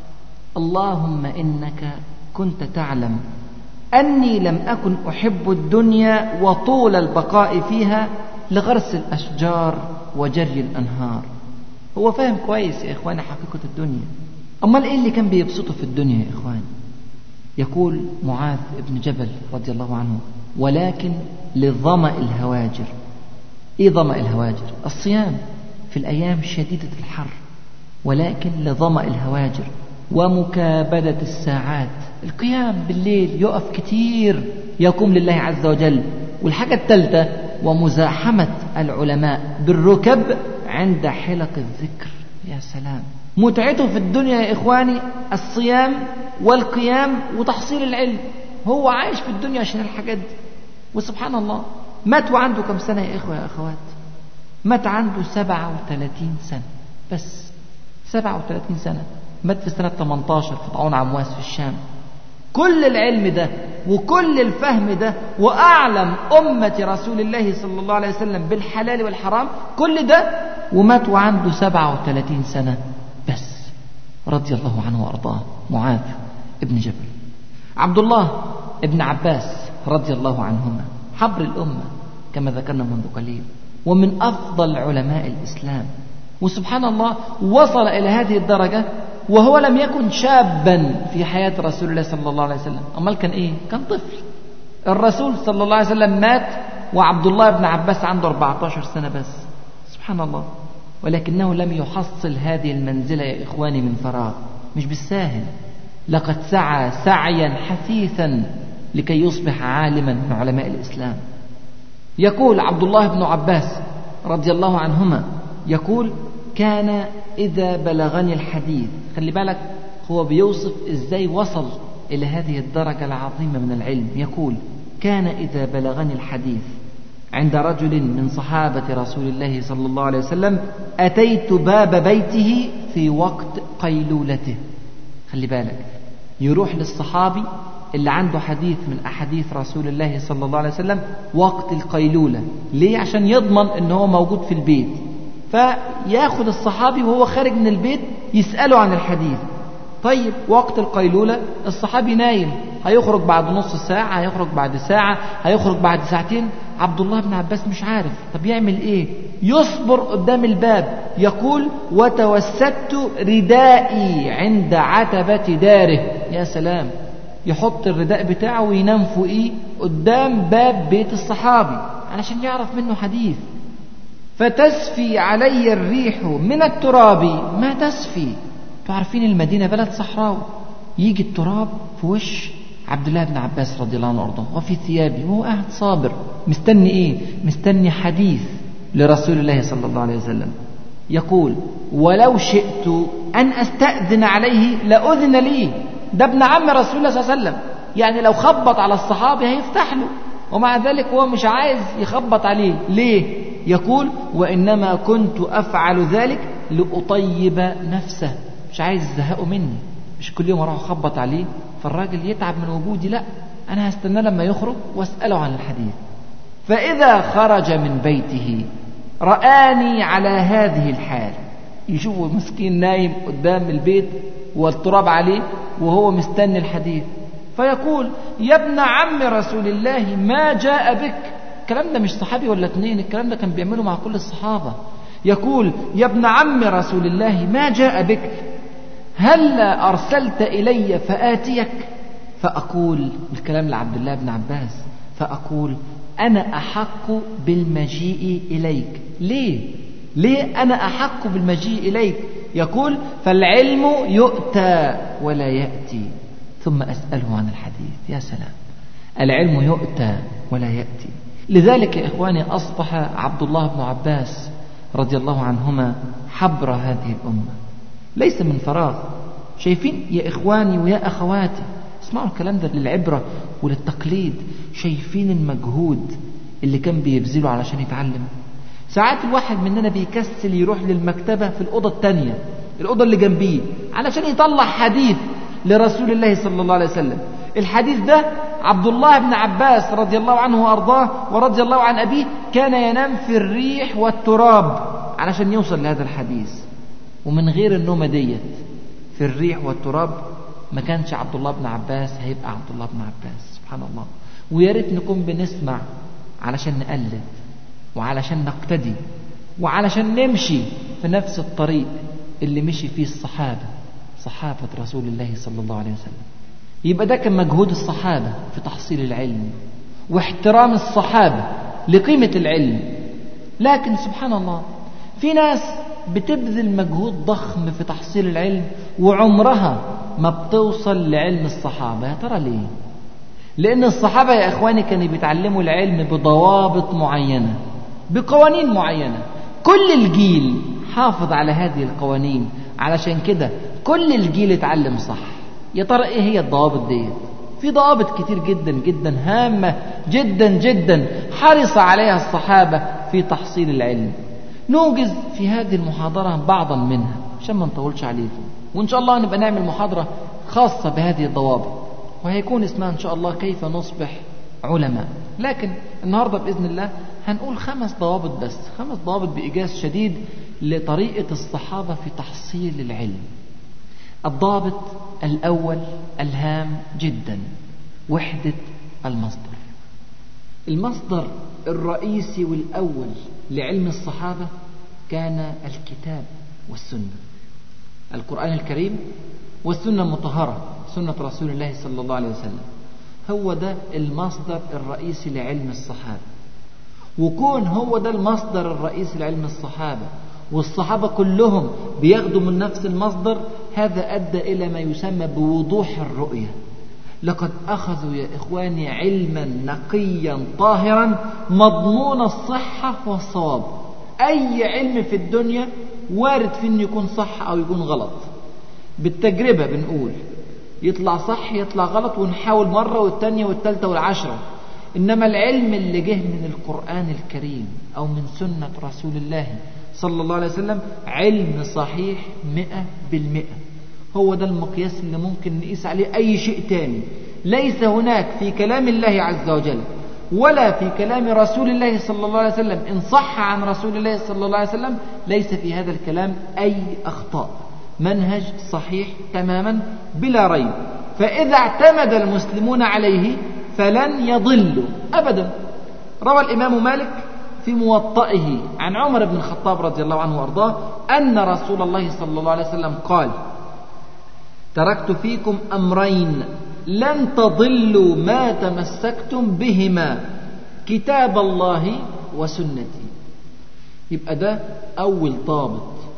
اللهم إنك كنت تعلم أني لم أكن أحب الدنيا وطول البقاء فيها لغرس الأشجار وجري الأنهار هو فاهم كويس يا إخواني حقيقة الدنيا أمال إيه اللي كان بيبسطه في الدنيا يا إخواني يقول معاذ بن جبل رضي الله عنه ولكن لظمأ الهواجر ايه ظمأ الهواجر الصيام في الايام شديدة الحر ولكن لظمأ الهواجر ومكابدة الساعات القيام بالليل يقف كتير يقوم لله عز وجل والحاجة الثالثة ومزاحمة العلماء بالركب عند حلق الذكر يا سلام متعته في الدنيا يا إخواني الصيام والقيام وتحصيل العلم هو عايش في الدنيا عشان الحاجات دي وسبحان الله مات وعنده كم سنة يا إخوة يا أخوات مات عنده سبعة وثلاثين سنة بس سبعة وثلاثين سنة مات في سنة 18 في طاعون عمواس في الشام كل العلم ده وكل الفهم ده وأعلم أمة رسول الله صلى الله عليه وسلم بالحلال والحرام كل ده ومات وعنده سبعة وثلاثين سنة بس رضي الله عنه وأرضاه معاذ ابن جبل عبد الله ابن عباس رضي الله عنهما حبر الأمة كما ذكرنا منذ قليل ومن أفضل علماء الإسلام وسبحان الله وصل إلى هذه الدرجة وهو لم يكن شابا في حياة رسول الله صلى الله عليه وسلم أمال كان إيه؟ كان طفل الرسول صلى الله عليه وسلم مات وعبد الله بن عباس عنده 14 سنة بس سبحان الله ولكنه لم يحصل هذه المنزلة يا إخواني من فراغ مش بالساهل لقد سعى سعيا حثيثا لكي يصبح عالما من علماء الإسلام يقول عبد الله بن عباس رضي الله عنهما يقول كان إذا بلغني الحديث خلي بالك هو بيوصف إزاي وصل إلى هذه الدرجة العظيمة من العلم يقول كان إذا بلغني الحديث عند رجل من صحابة رسول الله صلى الله عليه وسلم أتيت باب بيته في وقت قيلولته خلي بالك يروح للصحابي اللي عنده حديث من أحاديث رسول الله صلى الله عليه وسلم وقت القيلولة ليه عشان يضمن ان هو موجود في البيت فياخد الصحابي وهو خارج من البيت يسأله عن الحديث طيب وقت القيلولة الصحابي نايم هيخرج بعد نص ساعة هيخرج بعد ساعة هيخرج بعد ساعتين عبد الله بن عباس مش عارف طب يعمل ايه يصبر قدام الباب يقول وتوسدت ردائي عند عتبة داره يا سلام يحط الرداء بتاعه وينام فوقيه قدام باب بيت الصحابي علشان يعرف منه حديث فتسفي علي الريح من التراب ما تسفي تعرفين المدينة بلد صحراوي يجي التراب في وش عبد الله بن عباس رضي الله عنه وارضاه وفي ثيابه وهو قاعد صابر مستني ايه مستني حديث لرسول الله صلى الله عليه وسلم يقول ولو شئت ان استاذن عليه لاذن لي ده ابن عم رسول الله صلى الله عليه وسلم يعني لو خبط على الصحابي هيفتح له ومع ذلك هو مش عايز يخبط عليه ليه يقول وانما كنت افعل ذلك لاطيب نفسه مش عايز يزهقه مني مش كل يوم اروح اخبط عليه فالراجل يتعب من وجودي لا انا هستناه لما يخرج واساله عن الحديث فاذا خرج من بيته رآني على هذه الحال يشوفه مسكين نايم قدام البيت والتراب عليه وهو مستني الحديث فيقول يا ابن عم رسول الله ما جاء بك الكلام ده مش صحابي ولا اتنين الكلام ده كان بيعمله مع كل الصحابة يقول يا ابن عم رسول الله ما جاء بك هل أرسلت إلي فآتيك فأقول الكلام لعبد الله بن عباس فأقول أنا أحق بالمجيء إليك ليه؟ ليه أنا أحق بالمجيء إليك يقول فالعلم يؤتى ولا يأتي ثم أسأله عن الحديث يا سلام العلم يؤتى ولا يأتي لذلك يا إخواني أصبح عبد الله بن عباس رضي الله عنهما حبر هذه الأمة ليس من فراغ شايفين يا إخواني ويا أخواتي اسمعوا الكلام ده للعبرة وللتقليد شايفين المجهود اللي كان بيبذله علشان يتعلم ساعات الواحد مننا بيكسل يروح للمكتبة في الأوضة التانية الأوضة اللي جنبيه علشان يطلع حديث لرسول الله صلى الله عليه وسلم الحديث ده عبد الله بن عباس رضي الله عنه وأرضاه ورضي الله عن أبيه كان ينام في الريح والتراب علشان يوصل لهذا الحديث ومن غير النومة ديت في الريح والتراب ما كانش عبد الله بن عباس هيبقى عبد الله بن عباس سبحان الله ويا ريت نكون بنسمع علشان نقلد وعلشان نقتدي وعلشان نمشي في نفس الطريق اللي مشي فيه الصحابة صحابة رسول الله صلى الله عليه وسلم يبقى ده كان مجهود الصحابة في تحصيل العلم واحترام الصحابة لقيمة العلم لكن سبحان الله في ناس بتبذل مجهود ضخم في تحصيل العلم وعمرها ما بتوصل لعلم الصحابة يا ترى ليه لأن الصحابة يا إخواني كانوا بيتعلموا العلم بضوابط معينة بقوانين معينة كل الجيل حافظ على هذه القوانين علشان كده كل الجيل اتعلم صح يا ترى ايه هي الضوابط ديت في ضوابط كتير جدا جدا هامة جدا جدا حرص عليها الصحابة في تحصيل العلم نوجز في هذه المحاضرة بعضا منها عشان ما نطولش عليكم وإن شاء الله نبقى نعمل محاضرة خاصة بهذه الضوابط وهيكون اسمها إن شاء الله كيف نصبح علماء لكن النهاردة بإذن الله هنقول خمس ضوابط بس خمس ضوابط بإيجاز شديد لطريقة الصحابة في تحصيل العلم الضابط الأول الهام جدا وحدة المصدر المصدر الرئيسي والأول لعلم الصحابة كان الكتاب والسنة القرآن الكريم والسنة المطهرة سنة رسول الله صلى الله عليه وسلم هو ده المصدر الرئيسي لعلم الصحابة وكون هو ده المصدر الرئيسي لعلم الصحابة والصحابة كلهم بياخدوا من نفس المصدر هذا أدى إلى ما يسمى بوضوح الرؤية لقد أخذوا يا إخواني علما نقيا طاهرا مضمون الصحة والصواب أي علم في الدنيا وارد في أنه يكون صح أو يكون غلط بالتجربة بنقول يطلع صح يطلع غلط ونحاول مرة والتانية والتالتة والعشرة إنما العلم اللي جه من القرآن الكريم أو من سنة رسول الله صلى الله عليه وسلم علم صحيح مئة بالمئة هو ده المقياس اللي ممكن نقيس عليه أي شيء تاني ليس هناك في كلام الله عز وجل ولا في كلام رسول الله صلى الله عليه وسلم إن صح عن رسول الله صلى الله عليه وسلم ليس في هذا الكلام أي أخطاء منهج صحيح تماما بلا ريب فإذا اعتمد المسلمون عليه فلن يضلوا أبدا روى الإمام مالك في موطئه عن عمر بن الخطاب رضي الله عنه وأرضاه أن رسول الله صلى الله عليه وسلم قال تركت فيكم أمرين لن تضلوا ما تمسكتم بهما كتاب الله وسنتي يبقى ده أول ضابط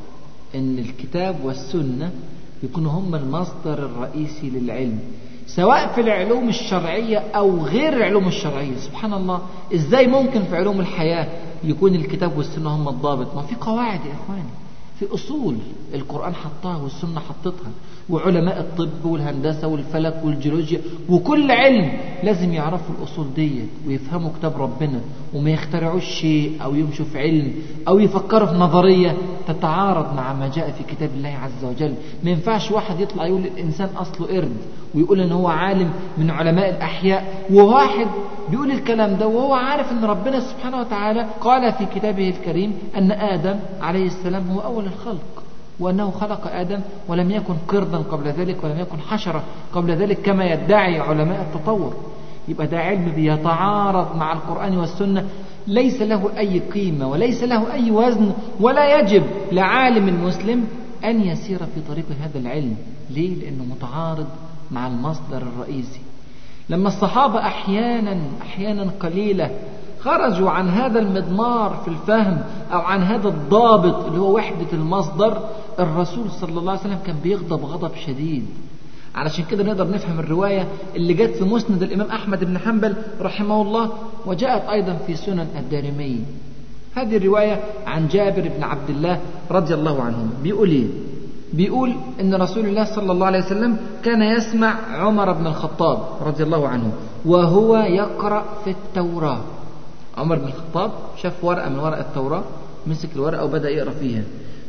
إن الكتاب والسنة يكونوا هم المصدر الرئيسي للعلم سواء في العلوم الشرعية أو غير العلوم الشرعية سبحان الله إزاي ممكن في علوم الحياة يكون الكتاب والسنة هم الضابط ما في قواعد يا إخواني في أصول القرآن حطها والسنة حطتها وعلماء الطب والهندسة والفلك والجيولوجيا وكل علم لازم يعرفوا الأصول ديت ويفهموا كتاب ربنا وما يخترعوش شيء أو يمشوا في علم أو يفكروا في نظرية تتعارض مع ما جاء في كتاب الله عز وجل ما ينفعش واحد يطلع يقول الإنسان أصله قرد ويقول إن هو عالم من علماء الأحياء وواحد بيقول الكلام ده وهو عارف إن ربنا سبحانه وتعالى قال في كتابه الكريم أن آدم عليه السلام هو أول الخلق وأنه خلق آدم ولم يكن قردا قبل ذلك ولم يكن حشرة قبل ذلك كما يدعي علماء التطور يبقى ده علم بيتعارض مع القرآن والسنة ليس له أي قيمة وليس له أي وزن ولا يجب لعالم مسلم أن يسير في طريق هذا العلم ليه؟ لأنه متعارض مع المصدر الرئيسي لما الصحابة أحيانا أحيانا قليلة خرجوا عن هذا المضمار في الفهم أو عن هذا الضابط اللي هو وحدة المصدر الرسول صلى الله عليه وسلم كان بيغضب غضب شديد علشان كده نقدر نفهم الرواية اللي جت في مسند الإمام أحمد بن حنبل رحمه الله وجاءت أيضا في سنن الدارمي هذه الرواية عن جابر بن عبد الله رضي الله عنه بيقول إيه بيقول ان رسول الله صلى الله عليه وسلم كان يسمع عمر بن الخطاب رضي الله عنه وهو يقرا في التوراه عمر بن الخطاب شاف ورقه من ورق التوراه مسك الورقه وبدا يقرا فيها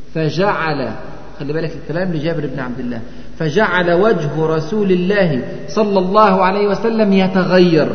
فجعل خلي بالك الكلام لجابر بن عبد الله فجعل وجه رسول الله صلى الله عليه وسلم يتغير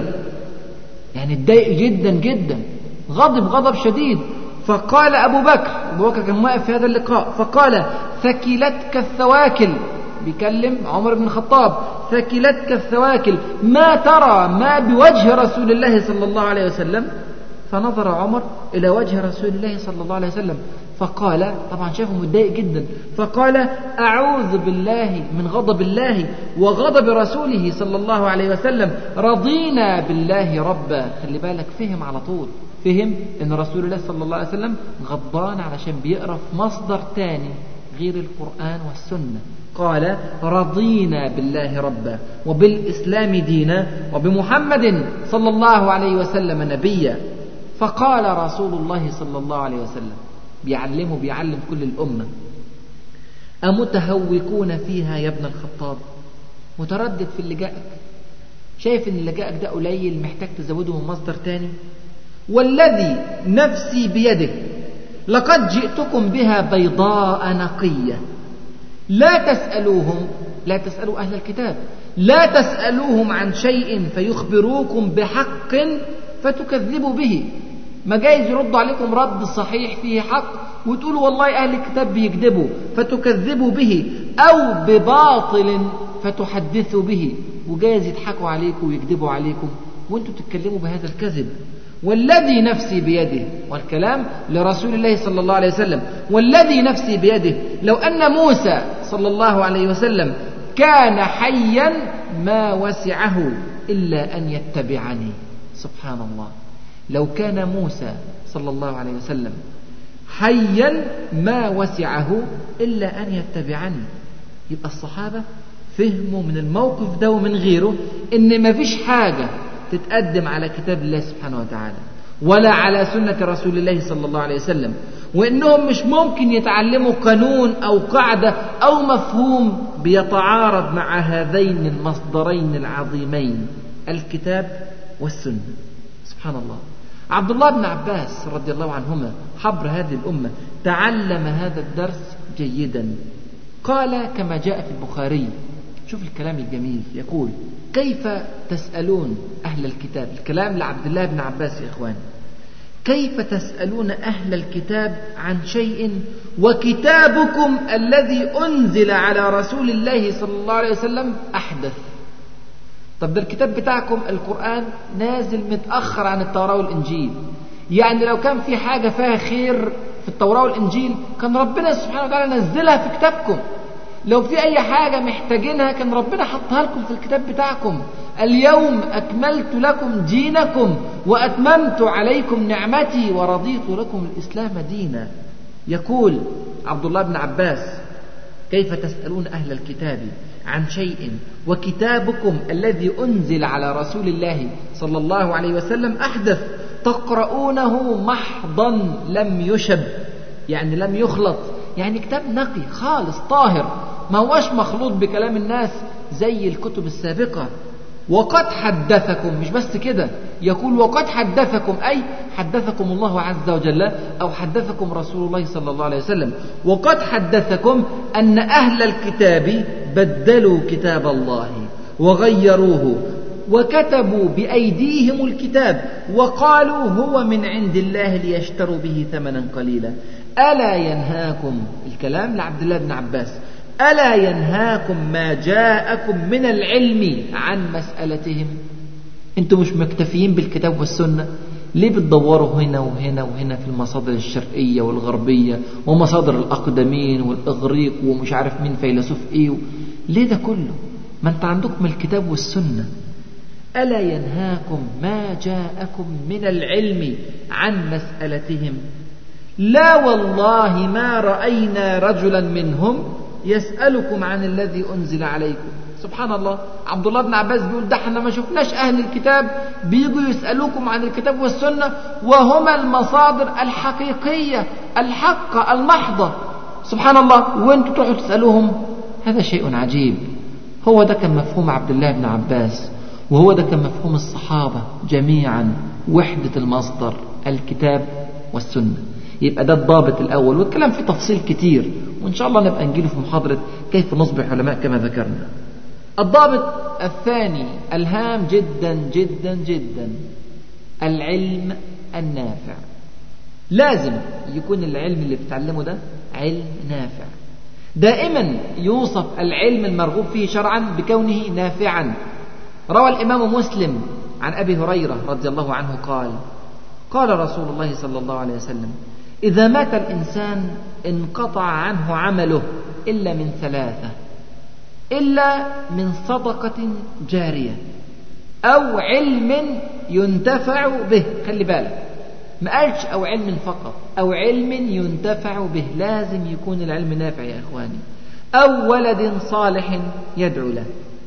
يعني اتضايق جدا جدا غضب غضب شديد فقال أبو بكر أبو بكر كان واقف في هذا اللقاء فقال ثكلتك الثواكل بيكلم عمر بن الخطاب ثكلتك الثواكل ما ترى ما بوجه رسول الله صلى الله عليه وسلم فنظر عمر إلى وجه رسول الله صلى الله عليه وسلم فقال طبعا شافه متضايق جدا فقال أعوذ بالله من غضب الله وغضب رسوله صلى الله عليه وسلم رضينا بالله ربا خلي بالك فهم على طول فهم ان رسول الله صلى الله عليه وسلم غضبان علشان بيقرا في مصدر تاني غير القرآن والسنة قال رضينا بالله ربا وبالإسلام دينا وبمحمد صلى الله عليه وسلم نبيا فقال رسول الله صلى الله عليه وسلم بيعلمه بيعلم كل الأمة أمتهوكون فيها يا ابن الخطاب متردد في اللي جاءك شايف ان اللي جاءك ده قليل محتاج تزوده من مصدر تاني والذي نفسي بيده لقد جئتكم بها بيضاء نقية لا تسألوهم لا تسألوا أهل الكتاب لا تسألوهم عن شيء فيخبروكم بحق فتكذبوا به ما جايز يردوا عليكم رد صحيح فيه حق وتقولوا والله أهل الكتاب بيكذبوا فتكذبوا به أو بباطل فتحدثوا به وجايز يضحكوا عليكم ويكذبوا عليكم وانتم تتكلموا بهذا الكذب والذي نفسي بيده والكلام لرسول الله صلى الله عليه وسلم والذي نفسي بيده لو أن موسى صلى الله عليه وسلم كان حيا ما وسعه إلا أن يتبعني سبحان الله لو كان موسى صلى الله عليه وسلم حيا ما وسعه إلا أن يتبعني يبقى الصحابة فهموا من الموقف ده ومن غيره إن ما فيش حاجة تتقدم على كتاب الله سبحانه وتعالى ولا على سنة رسول الله صلى الله عليه وسلم وإنهم مش ممكن يتعلموا قانون أو قاعدة أو مفهوم بيتعارض مع هذين المصدرين العظيمين الكتاب والسنة سبحان الله عبد الله بن عباس رضي الله عنهما حبر هذه الأمة تعلم هذا الدرس جيدا قال كما جاء في البخاري شوف الكلام الجميل يقول كيف تسألون أهل الكتاب الكلام لعبد الله بن عباس يا إخوان كيف تسألون أهل الكتاب عن شيء وكتابكم الذي أنزل على رسول الله صلى الله عليه وسلم أحدث طب ده الكتاب بتاعكم القرآن نازل متأخر عن التوراة والإنجيل يعني لو كان في حاجة فيها خير في التوراة والإنجيل كان ربنا سبحانه وتعالى نزلها في كتابكم لو في أي حاجة محتاجينها كان ربنا حطها لكم في الكتاب بتاعكم اليوم أكملت لكم دينكم وأتممت عليكم نعمتي ورضيت لكم الإسلام دينا يقول عبد الله بن عباس كيف تسألون أهل الكتاب عن شيء وكتابكم الذي أنزل على رسول الله صلى الله عليه وسلم أحدث تقرؤونه محضا لم يشب يعني لم يخلط يعني كتاب نقي خالص طاهر ما هوش مخلوط بكلام الناس زي الكتب السابقة وقد حدثكم مش بس كده يقول وقد حدثكم أي حدثكم الله عز وجل أو حدثكم رسول الله صلى الله عليه وسلم وقد حدثكم أن أهل الكتاب بدلوا كتاب الله وغيروه وكتبوا بأيديهم الكتاب وقالوا هو من عند الله ليشتروا به ثمنا قليلا ألا ينهاكم الكلام لعبد الله بن عباس ألا ينهاكم ما جاءكم من العلم عن مسألتهم أنتم مش مكتفيين بالكتاب والسنة ليه بتدوروا هنا وهنا وهنا في المصادر الشرقية والغربية ومصادر الأقدمين والإغريق ومش عارف مين فيلسوف إيه ليه ده كله ما أنت عندكم الكتاب والسنة ألا ينهاكم ما جاءكم من العلم عن مسألتهم لا والله ما رأينا رجلا منهم يسألكم عن الذي أنزل عليكم سبحان الله عبد الله بن عباس بيقول ده احنا ما شفناش أهل الكتاب بيجوا يسألوكم عن الكتاب والسنة وهما المصادر الحقيقية الحقة المحضة سبحان الله وانتوا تروحوا تسألوهم هذا شيء عجيب هو ده كان مفهوم عبد الله بن عباس وهو ده كان مفهوم الصحابة جميعا وحدة المصدر الكتاب والسنة يبقى ده الضابط الأول والكلام فيه تفصيل كتير وإن شاء الله نبقى نجيله في محاضرة كيف نصبح علماء كما ذكرنا الضابط الثاني الهام جدا جدا جدا العلم النافع لازم يكون العلم اللي بتعلمه ده علم نافع دائما يوصف العلم المرغوب فيه شرعا بكونه نافعا روى الإمام مسلم عن أبي هريرة رضي الله عنه قال قال رسول الله صلى الله عليه وسلم إذا مات الإنسان انقطع عنه عمله إلا من ثلاثة إلا من صدقة جارية أو علم ينتفع به خلي بالك ما قالش أو علم فقط أو علم ينتفع به لازم يكون العلم نافع يا إخواني أو ولد صالح يدعو له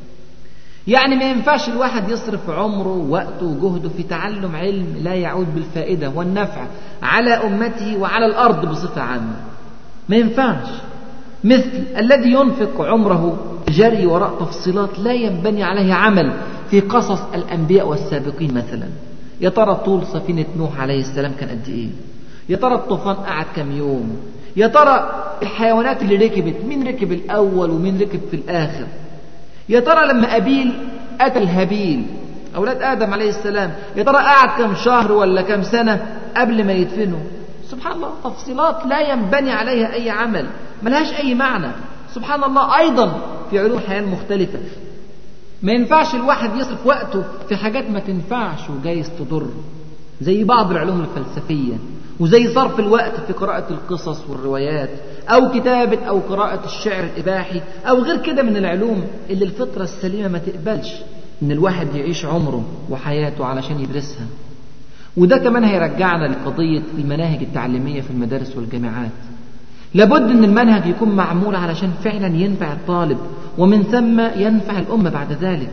يعني ما ينفعش الواحد يصرف عمره ووقته وجهده في تعلم علم لا يعود بالفائدة والنفع على أمته وعلى الأرض بصفة عامة ما ينفعش مثل الذي ينفق عمره جري وراء تفصيلات لا ينبني عليه عمل في قصص الأنبياء والسابقين مثلا يا ترى طول سفينة نوح عليه السلام كان قد إيه يا ترى الطوفان قعد كم يوم يا ترى الحيوانات اللي ركبت مين ركب الأول ومين ركب في الآخر يا ترى لما أبيل قتل هابيل أولاد آدم عليه السلام يا ترى قعد كم شهر ولا كم سنة قبل ما يدفنوا سبحان الله تفصيلات لا ينبني عليها أي عمل ملهاش أي معنى سبحان الله أيضا في علوم الحياة المختلفة ما ينفعش الواحد يصرف وقته في حاجات ما تنفعش وجايز تضر زي بعض العلوم الفلسفية وزي صرف الوقت في قراءة القصص والروايات أو كتابة أو قراءة الشعر الإباحي أو غير كده من العلوم اللي الفطرة السليمة ما تقبلش إن الواحد يعيش عمره وحياته علشان يدرسها وده كمان هيرجعنا لقضية المناهج التعليمية في المدارس والجامعات لابد ان المنهج يكون معمول علشان فعلا ينفع الطالب ومن ثم ينفع الأمة بعد ذلك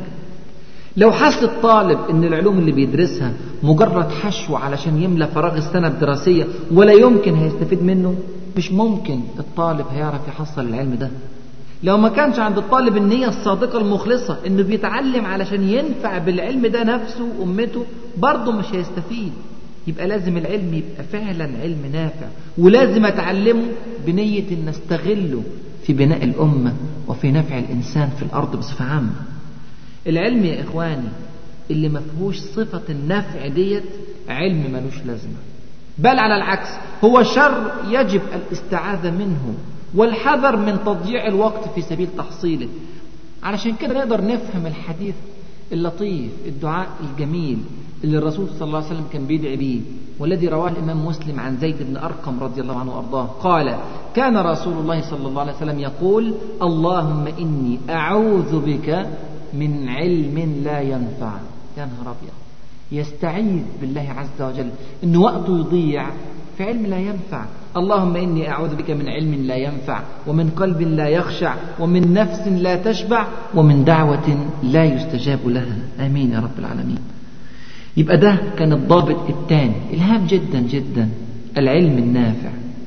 لو حس الطالب ان العلوم اللي بيدرسها مجرد حشو علشان يملى فراغ السنة الدراسية ولا يمكن هيستفيد منه مش ممكن الطالب هيعرف يحصل العلم ده لو ما كانش عند الطالب النية الصادقة المخلصة انه بيتعلم علشان ينفع بالعلم ده نفسه وامته برضه مش هيستفيد يبقى لازم العلم يبقى فعلا علم نافع ولازم اتعلمه بنية ان استغله في بناء الامة وفي نفع الانسان في الارض بصفة عامة العلم يا إخواني اللي ما فيهوش صفة النفع ديت علم ملوش لازمة بل على العكس هو شر يجب الاستعاذة منه والحذر من تضييع الوقت في سبيل تحصيله علشان كده نقدر نفهم الحديث اللطيف الدعاء الجميل اللي الرسول صلى الله عليه وسلم كان بيدعي به والذي رواه الإمام مسلم عن زيد بن أرقم رضي الله عنه وأرضاه قال كان رسول الله صلى الله عليه وسلم يقول اللهم إني أعوذ بك من علم لا ينفع يا نهار أبيض يستعيذ بالله عز وجل أن وقته يضيع في علم لا ينفع اللهم إني أعوذ بك من علم لا ينفع ومن قلب لا يخشع ومن نفس لا تشبع ومن دعوة لا يستجاب لها آمين يا رب العالمين يبقى ده كان الضابط الثاني الهام جدا جدا العلم النافع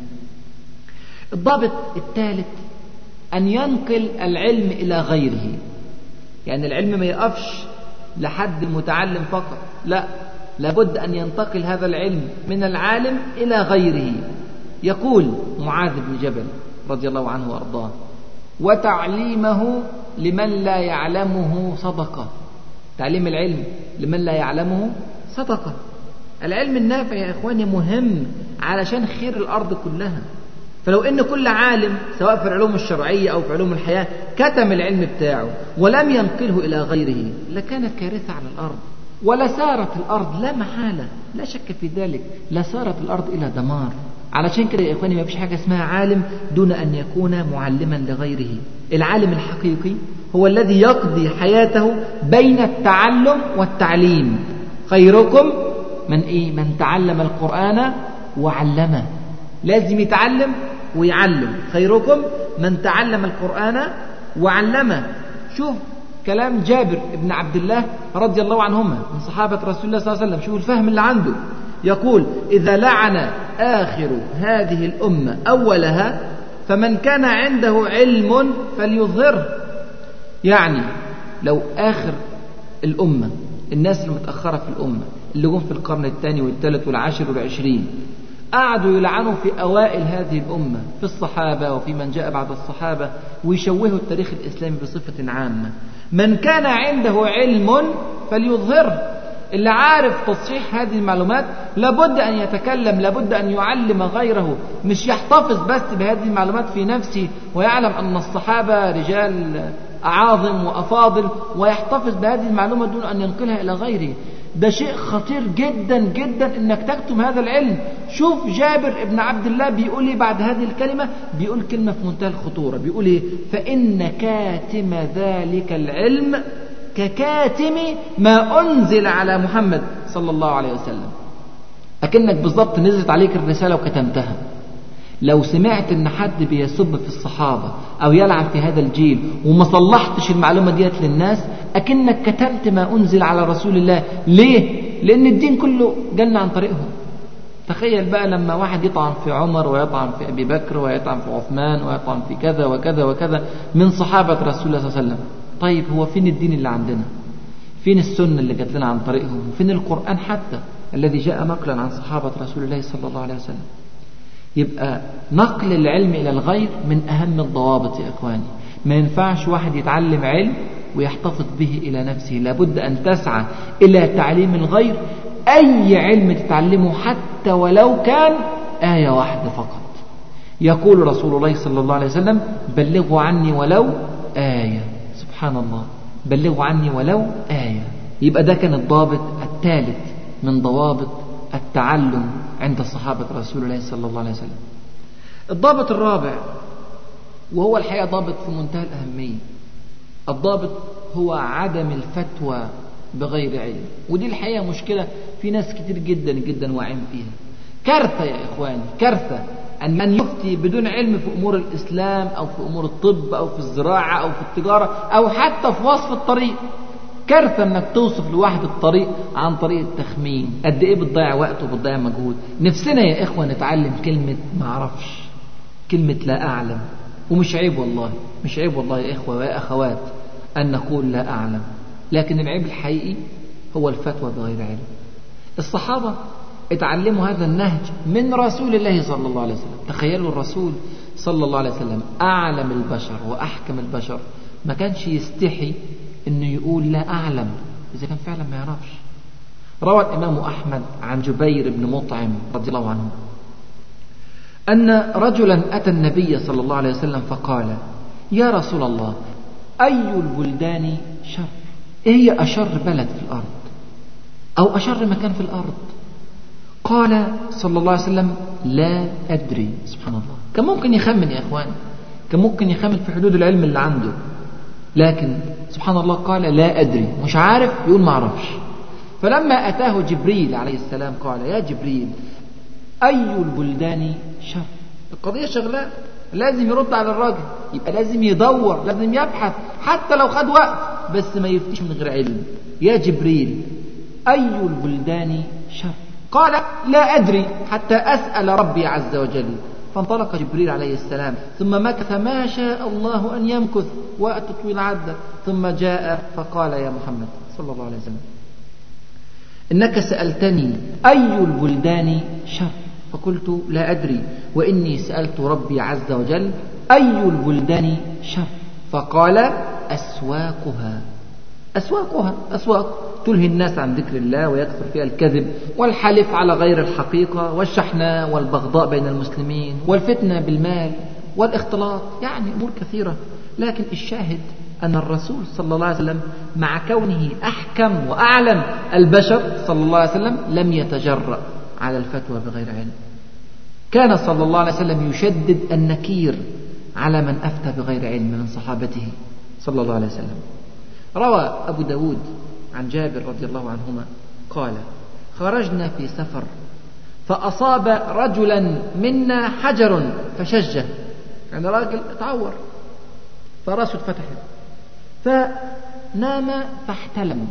الضابط الثالث أن ينقل العلم إلى غيره يعني العلم ما يقفش لحد المتعلم فقط لا لابد أن ينتقل هذا العلم من العالم إلى غيره يقول معاذ بن جبل رضي الله عنه وأرضاه وتعليمه لمن لا يعلمه صدقة تعليم العلم لمن لا يعلمه صدقة العلم النافع يا إخواني مهم علشان خير الأرض كلها فلو ان كل عالم سواء في العلوم الشرعيه او في علوم الحياه كتم العلم بتاعه ولم ينقله الى غيره لكانت كارثه على الارض ولسارت الارض لا محاله لا شك في ذلك لسارت الارض الى دمار علشان كده يا اخواني ما فيش حاجه اسمها عالم دون ان يكون معلما لغيره العالم الحقيقي هو الذي يقضي حياته بين التعلم والتعليم خيركم من ايه من تعلم القران وعلمه لازم يتعلم ويعلم خيركم من تعلم القرآن وعلمه شوف كلام جابر بن عبد الله رضي الله عنهما من صحابة رسول الله صلى الله عليه وسلم شوف الفهم اللي عنده يقول إذا لعن آخر هذه الأمة أولها فمن كان عنده علم فليظهره يعني لو آخر الأمة الناس المتأخرة في الأمة اللي جم في القرن الثاني والثالث والعاشر والعشرين قعدوا يلعنوا في أوائل هذه الأمة في الصحابة وفي من جاء بعد الصحابة ويشوهوا التاريخ الإسلامي بصفة عامة من كان عنده علم فليظهره اللي عارف تصحيح هذه المعلومات لابد أن يتكلم لابد أن يعلم غيره مش يحتفظ بس بهذه المعلومات في نفسه ويعلم أن الصحابة رجال أعاظم وأفاضل ويحتفظ بهذه المعلومة دون أن ينقلها إلى غيره ده شيء خطير جدا جدا انك تكتم هذا العلم شوف جابر ابن عبد الله بيقول ايه بعد هذه الكلمة بيقول كلمة في منتهى الخطورة بيقول ايه فإن كاتم ذلك العلم ككاتم ما أنزل على محمد صلى الله عليه وسلم أكنك بالضبط نزلت عليك الرسالة وكتمتها لو سمعت ان حد بيسب في الصحابة او يلعب في هذا الجيل وما صلحتش المعلومة ديت للناس اكنك كتمت ما انزل على رسول الله ليه لان الدين كله جنة عن طريقهم تخيل بقى لما واحد يطعن في عمر ويطعن في ابي بكر ويطعن في عثمان ويطعن في كذا وكذا وكذا من صحابة رسول الله صلى الله عليه وسلم طيب هو فين الدين اللي عندنا فين السنة اللي جات لنا عن طريقهم وفين القرآن حتى الذي جاء نقلا عن صحابة رسول الله صلى الله عليه وسلم يبقى نقل العلم إلى الغير من أهم الضوابط يا إخواني ما ينفعش واحد يتعلم علم ويحتفظ به إلى نفسه لابد أن تسعى إلى تعليم الغير أي علم تتعلمه حتى ولو كان آية واحدة فقط يقول رسول الله صلى الله عليه وسلم بلغوا عني ولو آية سبحان الله بلغوا عني ولو آية يبقى ده كان الضابط الثالث من ضوابط التعلم عند صحابة رسول الله صلى الله عليه وسلم الضابط الرابع وهو الحقيقة ضابط في منتهى الأهمية الضابط هو عدم الفتوى بغير علم ودي الحقيقة مشكلة في ناس كتير جدا جدا واعين فيها كارثة يا إخواني كارثة أن من يفتي بدون علم في أمور الإسلام أو في أمور الطب أو في الزراعة أو في التجارة أو حتى في وصف الطريق كارثة انك توصف لواحد الطريق عن طريق التخمين قد ايه بتضيع وقت وبتضيع مجهود نفسنا يا اخوة نتعلم كلمة ما اعرفش كلمة لا اعلم ومش عيب والله مش عيب والله يا اخوة ويا اخوات ان نقول لا اعلم لكن العيب الحقيقي هو الفتوى بغير علم الصحابة اتعلموا هذا النهج من رسول الله صلى الله عليه وسلم تخيلوا الرسول صلى الله عليه وسلم أعلم البشر وأحكم البشر ما كانش يستحي انه يقول لا اعلم اذا كان فعلا ما يعرفش روى الامام احمد عن جبير بن مطعم رضي الله عنه ان رجلا اتى النبي صلى الله عليه وسلم فقال يا رسول الله اي البلدان شر إيه هي أشر بلد في الأرض أو أشر مكان في الأرض قال صلى الله عليه وسلم لا أدري سبحان الله كان ممكن يخمن يا إخوان كان ممكن يخمن في حدود العلم اللي عنده لكن سبحان الله قال لا أدري مش عارف يقول ما أعرفش فلما أتاه جبريل عليه السلام قال يا جبريل أي البلدان شر القضية شغلة لازم يرد على الراجل يبقى لازم يدور لازم يبحث حتى لو خد وقت بس ما يفتيش من غير علم يا جبريل أي البلدان شر قال لا أدري حتى أسأل ربي عز وجل فانطلق جبريل عليه السلام ثم مكث ما شاء الله أن يمكث وقت طويل عدة ثم جاء فقال يا محمد صلى الله عليه وسلم إنك سألتني أي البلدان شر فقلت لا أدري وإني سألت ربي عز وجل أي البلدان شر فقال أسواقها أسواقها أسواق تلهي الناس عن ذكر الله ويكثر فيها الكذب والحلف على غير الحقيقة والشحناء والبغضاء بين المسلمين والفتنة بالمال والاختلاط يعني أمور كثيرة لكن الشاهد أن الرسول صلى الله عليه وسلم مع كونه أحكم وأعلم البشر صلى الله عليه وسلم لم يتجرأ على الفتوى بغير علم كان صلى الله عليه وسلم يشدد النكير على من أفتى بغير علم من صحابته صلى الله عليه وسلم روى أبو داود عن جابر رضي الله عنهما قال خرجنا في سفر فأصاب رجلا منا حجر فشجه يعني راجل تعور فراسه اتفتحت فنام فاحتلم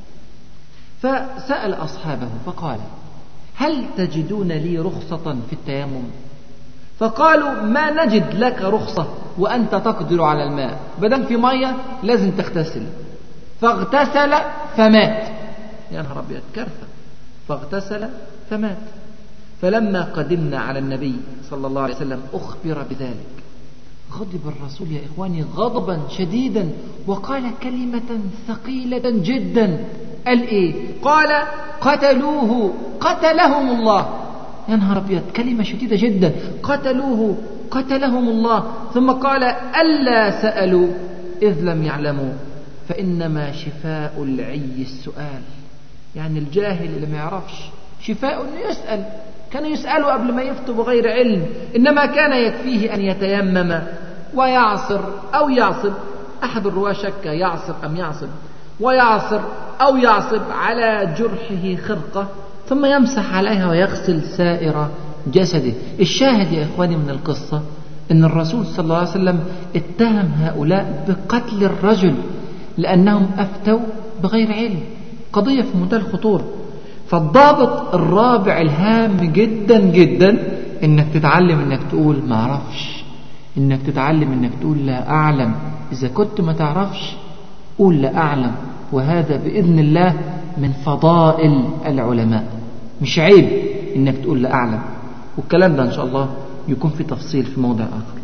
فسأل أصحابه فقال هل تجدون لي رخصة في التيمم فقالوا ما نجد لك رخصة وأنت تقدر على الماء بدل في مية لازم تغتسل فاغتسل فمات يا نهار أبيض كارثة فاغتسل فمات فلما قدمنا على النبي صلى الله عليه وسلم أخبر بذلك غضب الرسول يا إخواني غضبا شديدا وقال كلمة ثقيلة جدا قال إيه قال قتلوه قتلهم الله يا نهار أبيض كلمة شديدة جدا قتلوه قتلهم الله ثم قال ألا سألوا إذ لم يعلموا فإنما شفاء العي السؤال يعني الجاهل اللي ما يعرفش شفاء انه يسأل كان يسأله قبل ما يفتوا بغير علم إنما كان يكفيه أن يتيمم ويعصر أو يعصب أحد الرواة شك يعصر أم يعصب ويعصر أو يعصب على جرحه خرقة ثم يمسح عليها ويغسل سائر جسده الشاهد يا إخواني من القصة أن الرسول صلى الله عليه وسلم اتهم هؤلاء بقتل الرجل لأنهم أفتوا بغير علم قضية في منتهى الخطورة فالضابط الرابع الهام جدا جدا انك تتعلم انك تقول ما اعرفش انك تتعلم انك تقول لا اعلم اذا كنت ما تعرفش قول لا اعلم وهذا باذن الله من فضائل العلماء مش عيب انك تقول لا اعلم والكلام ده ان شاء الله يكون في تفصيل في موضع اخر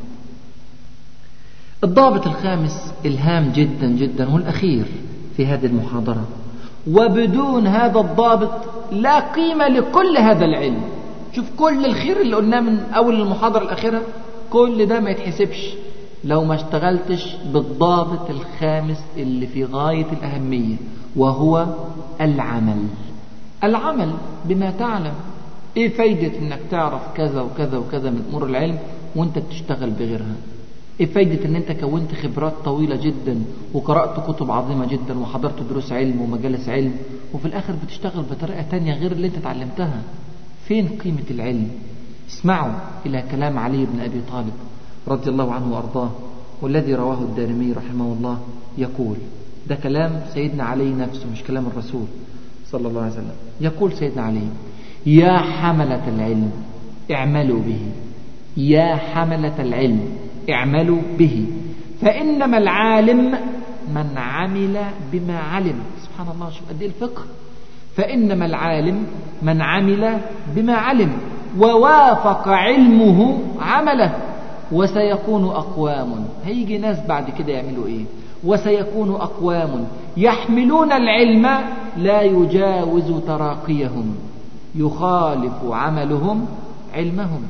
الضابط الخامس الهام جدا جدا والاخير في هذه المحاضره وبدون هذا الضابط لا قيمة لكل هذا العلم شوف كل الخير اللي قلناه من أول المحاضرة الأخيرة كل ده ما يتحسبش لو ما اشتغلتش بالضابط الخامس اللي في غاية الأهمية وهو العمل العمل بما تعلم ايه فايدة انك تعرف كذا وكذا وكذا من امور العلم وانت بتشتغل بغيرها ايه فايدة ان انت كونت خبرات طويلة جدا وقرأت كتب عظيمة جدا وحضرت دروس علم ومجالس علم وفي الاخر بتشتغل بطريقة تانية غير اللي انت اتعلمتها فين قيمة العلم اسمعوا الى كلام علي بن ابي طالب رضي الله عنه وارضاه والذي رواه الدارمي رحمه الله يقول ده كلام سيدنا علي نفسه مش كلام الرسول صلى الله عليه وسلم يقول سيدنا علي يا حملة العلم اعملوا به يا حملة العلم اعملوا به فإنما العالم من عمل بما علم سبحان الله شوف قد ايه الفقه فإنما العالم من عمل بما علم ووافق علمه عمله وسيكون أقوام هيجي ناس بعد كده يعملوا إيه وسيكون أقوام يحملون العلم لا يجاوز تراقيهم يخالف عملهم علمهم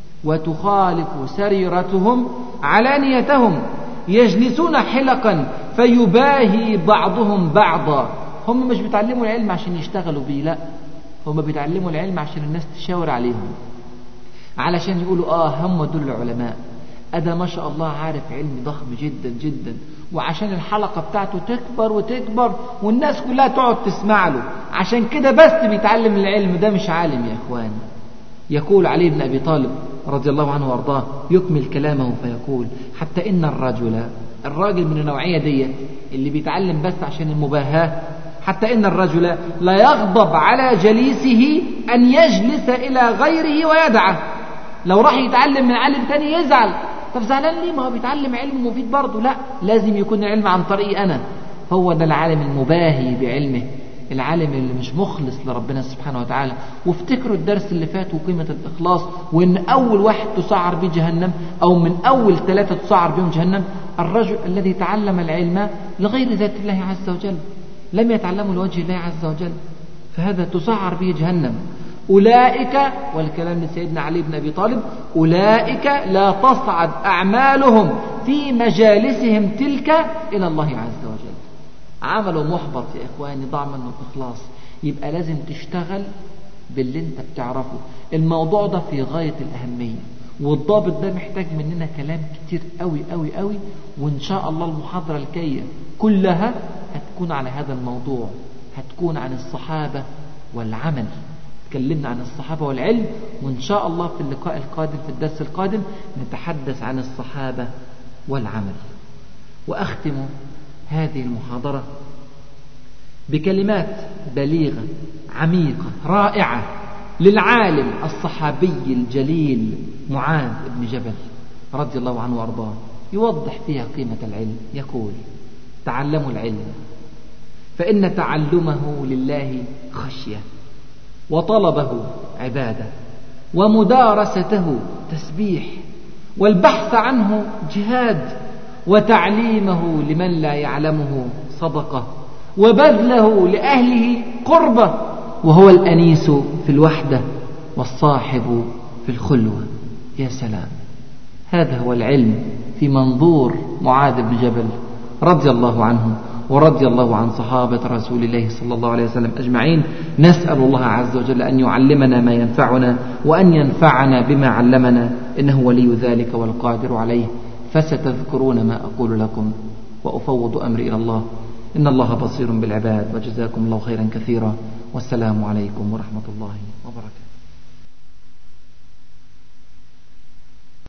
وتخالف سريرتهم علانيتهم يجلسون حلقا فيباهي بعضهم بعضا هم مش بيتعلموا العلم عشان يشتغلوا بيه لا هم بيتعلموا العلم عشان الناس تشاور عليهم علشان يقولوا اه هم دول العلماء أدا ما شاء الله عارف علم ضخم جدا جدا وعشان الحلقة بتاعته تكبر وتكبر والناس كلها تقعد تسمع له عشان كده بس بيتعلم العلم ده مش عالم يا إخوان يقول علي بن أبي طالب رضي الله عنه وأرضاه يكمل كلامه فيقول حتى إن الرجل الراجل من النوعية دي اللي بيتعلم بس عشان المباهاة حتى إن الرجل لا يغضب على جليسه أن يجلس إلى غيره ويدعه لو راح يتعلم من عالم تاني يزعل طب زعلان ليه ما هو بيتعلم علم مفيد برضه لا لازم يكون العلم عن طريقي أنا هو ده العالم المباهي بعلمه العالم اللي مش مخلص لربنا سبحانه وتعالى وافتكروا الدرس اللي فات وقيمة الإخلاص وإن أول واحد تسعر به جهنم أو من أول ثلاثة تسعر بهم جهنم الرجل الذي تعلم العلم لغير ذات الله عز وجل لم يتعلموا لوجه الله عز وجل فهذا تسعر به جهنم أولئك والكلام لسيدنا علي بن أبي طالب أولئك لا تصعد أعمالهم في مجالسهم تلك إلى الله عز وجل عمله محبط يا إخواني ضاع منه الإخلاص يبقى لازم تشتغل باللي انت بتعرفه الموضوع ده في غاية الأهمية والضابط ده محتاج مننا كلام كتير قوي قوي قوي وإن شاء الله المحاضرة الجاية كلها هتكون على هذا الموضوع هتكون عن الصحابة والعمل تكلمنا عن الصحابة والعلم وإن شاء الله في اللقاء القادم في الدرس القادم نتحدث عن الصحابة والعمل وأختم هذه المحاضرة بكلمات بليغة عميقة رائعة للعالم الصحابي الجليل معاذ بن جبل رضي الله عنه وارضاه يوضح فيها قيمة العلم يقول تعلموا العلم فإن تعلمه لله خشية وطلبه عبادة ومدارسته تسبيح والبحث عنه جهاد وتعليمه لمن لا يعلمه صدقة وبذله لأهله قربة وهو الأنيس في الوحدة والصاحب في الخلوة يا سلام هذا هو العلم في منظور معاذ بن جبل رضي الله عنه ورضي الله عن صحابة رسول الله صلى الله عليه وسلم أجمعين نسأل الله عز وجل أن يعلمنا ما ينفعنا وأن ينفعنا بما علمنا إنه ولي ذلك والقادر عليه فستذكرون ما أقول لكم وأفوض أمري إلى الله إن الله بصير بالعباد وجزاكم الله خيرا كثيرا والسلام عليكم ورحمة الله وبركاته